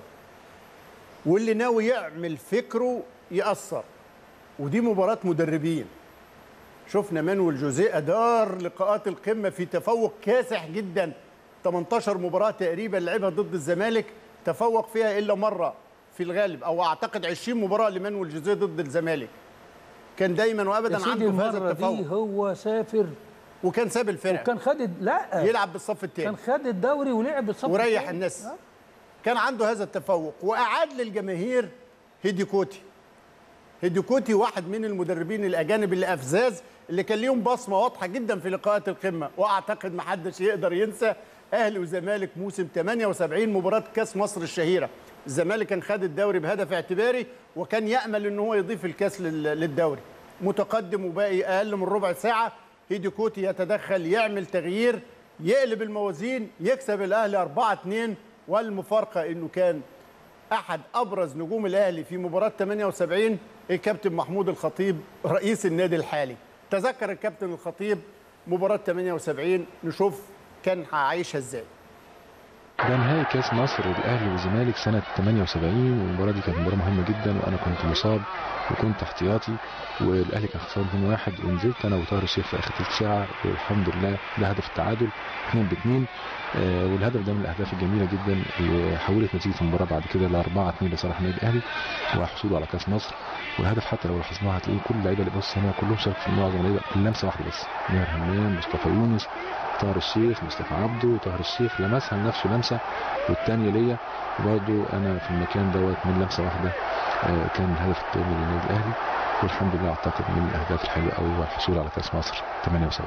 واللي ناوي يعمل فكره يأثر ودي مباراة مدربين شفنا مانويل جوزيه أدار لقاءات القمة في تفوق كاسح جدا 18 مباراة تقريبا لعبها ضد الزمالك تفوق فيها إلا مرة في الغالب أو أعتقد 20 مباراة لمانويل جوزيه ضد الزمالك كان دايما يا وأبدا سيدي عنده في هذا المره التفوق دي هو سافر وكان ساب الفرق وكان خد لا يلعب بالصف الثاني كان خد الدوري ولعب بالصف وريح التاني. الناس كان عنده هذا التفوق واعاد للجماهير هيديكوتي هيديكوتي واحد من المدربين الاجانب اللي افزاز اللي كان ليهم بصمه واضحه جدا في لقاءات القمه واعتقد ما حدش يقدر ينسى اهلي وزمالك موسم 78 مباراه كاس مصر الشهيره الزمالك كان خد الدوري بهدف اعتباري وكان يامل ان هو يضيف الكاس لل- للدوري متقدم وباقي اقل من ربع ساعه هيديكوتي يتدخل يعمل تغيير يقلب الموازين يكسب الاهلي 4 2 والمفارقه انه كان احد ابرز نجوم الاهلي في مباراه 78 الكابتن محمود الخطيب رئيس النادي الحالي تذكر الكابتن الخطيب مباراه 78 نشوف كان هيعيشها ازاي ده نهائي كاس مصر الاهلي والزمالك سنه 78 والمباراه دي كانت مباراه مهمه جدا وانا كنت مصاب وكنت احتياطي والاهلي كان خسران 2-1 ونزلت انا وطاهر الشيخ في اخر ثلث ساعه والحمد لله ده هدف التعادل 2 ب 2 آه والهدف ده من الاهداف الجميله جدا اللي حولت نتيجه المباراه بعد كده ل 4 2 لصالح النادي الاهلي وحصوله على كاس مصر والهدف حتى لو لاحظناه هتلاقيه كل اللعيبه اللي بص هنا كلهم شاركوا في معظم اللعيبه اللمسه واحده بس ماهر همام مصطفى يونس طاهر الشيخ مصطفى عبده طاهر الشيخ لمسها لنفسه لمسه والثانيه ليا وبرده انا في المكان دوت من لمسه واحده آه، كان الهدف الثاني للنادي الاهلي والحمد لله اعتقد من الاهداف الحلوه قوي والحصول على كاس مصر 78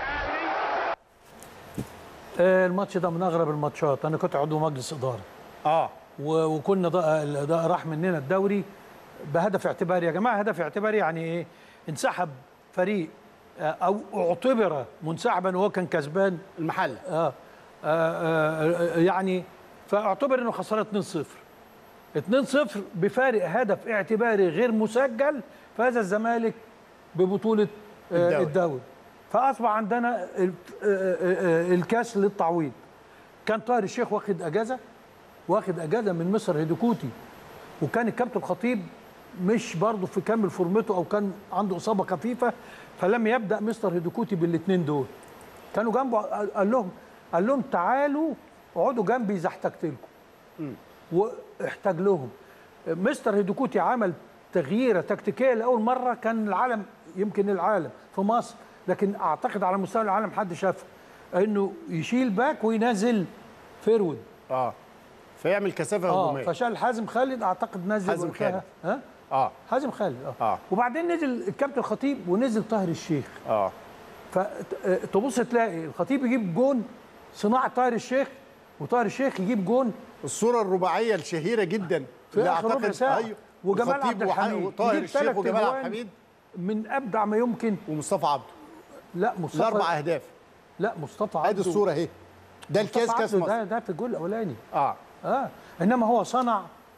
آه، الماتش ده من اغرب الماتشات انا كنت عضو مجلس اداره اه و- وكنا ده, ده راح مننا الدوري بهدف اعتباري يا جماعه هدف اعتباري يعني ايه انسحب فريق آه، او اعتبر منسحبا وهو كان كسبان المحل آه, آه, آه يعني فاعتبر انه خسران 2-0 2-0 بفارق هدف اعتباري غير مسجل فاز الزمالك ببطوله آه الدوري. الدوري فاصبح عندنا ال- آه، آه، آه، الكاس للتعويض كان طاهر الشيخ واخد اجازه واخد اجازه من مصر هيدوكوتي وكان الكابتن الخطيب مش برضه في كامل فورمته او كان عنده اصابه خفيفه فلم يبدا مستر هيدوكوتي بالاثنين دول كانوا جنبه قال لهم قال لهم تعالوا اقعدوا جنبي اذا احتجت لكم واحتاج لهم مستر هيدوكوتي عمل تغييره تكتيكيه لاول مره كان العالم يمكن العالم في مصر لكن اعتقد على مستوى العالم حد شافه انه يشيل باك وينزل فيرود اه فيعمل كثافه اه هجوميه فشال حازم خالد اعتقد نزل حازم وقتها. خالد. ها اه حازم خالد اه, آه. وبعدين نزل الكابتن الخطيب ونزل طاهر الشيخ اه فتبص تلاقي الخطيب يجيب جون صناعه طاهر الشيخ وطاهر الشيخ يجيب جون الصوره الرباعيه الشهيره جدا في اخر ربع ساعه أيوه. وجمال الخطيب عبد وح- الحميد وطاهر يجيب الشيخ تلات وجمال عبد أجوان الحميد من ابدع ما يمكن ومصطفى عبده لا مصطفى الاربع اهداف لا مصطفى عبده ادي الصوره اهي ده مصطفى الكاس كاس عبده مصر ده ده في الجول الاولاني اه اه انما هو صنع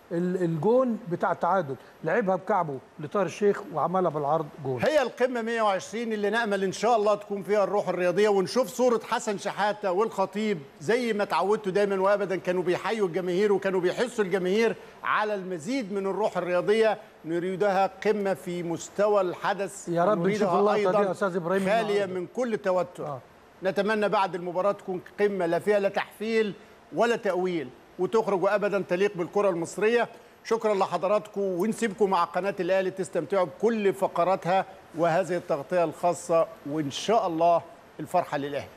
ال- الجون بتاع التعادل لعبها بكعبه لطاهر الشيخ وعملها بالعرض جون هي القمة 120 اللي نأمل إن شاء الله تكون فيها الروح الرياضية ونشوف صورة حسن شحاتة والخطيب زي ما تعودتوا دايما وأبدا كانوا بيحيوا الجماهير وكانوا بيحسوا الجماهير على المزيد من الروح الرياضية نريدها قمة في مستوى الحدث يا رب ونريدها نشوف اللقطة دي أيضاً يا أستاذ إبراهيم خالية النهاردة. من كل توتر نتمنى بعد المباراة تكون قمة لا فيها لا تحفيل ولا تأويل وتخرج أبدا تليق بالكرة المصرية شكرا لحضراتكم ونسيبكم مع قناة الأهلي تستمتعوا بكل فقراتها وهذه التغطية الخاصة وإن شاء الله الفرحة للأهلي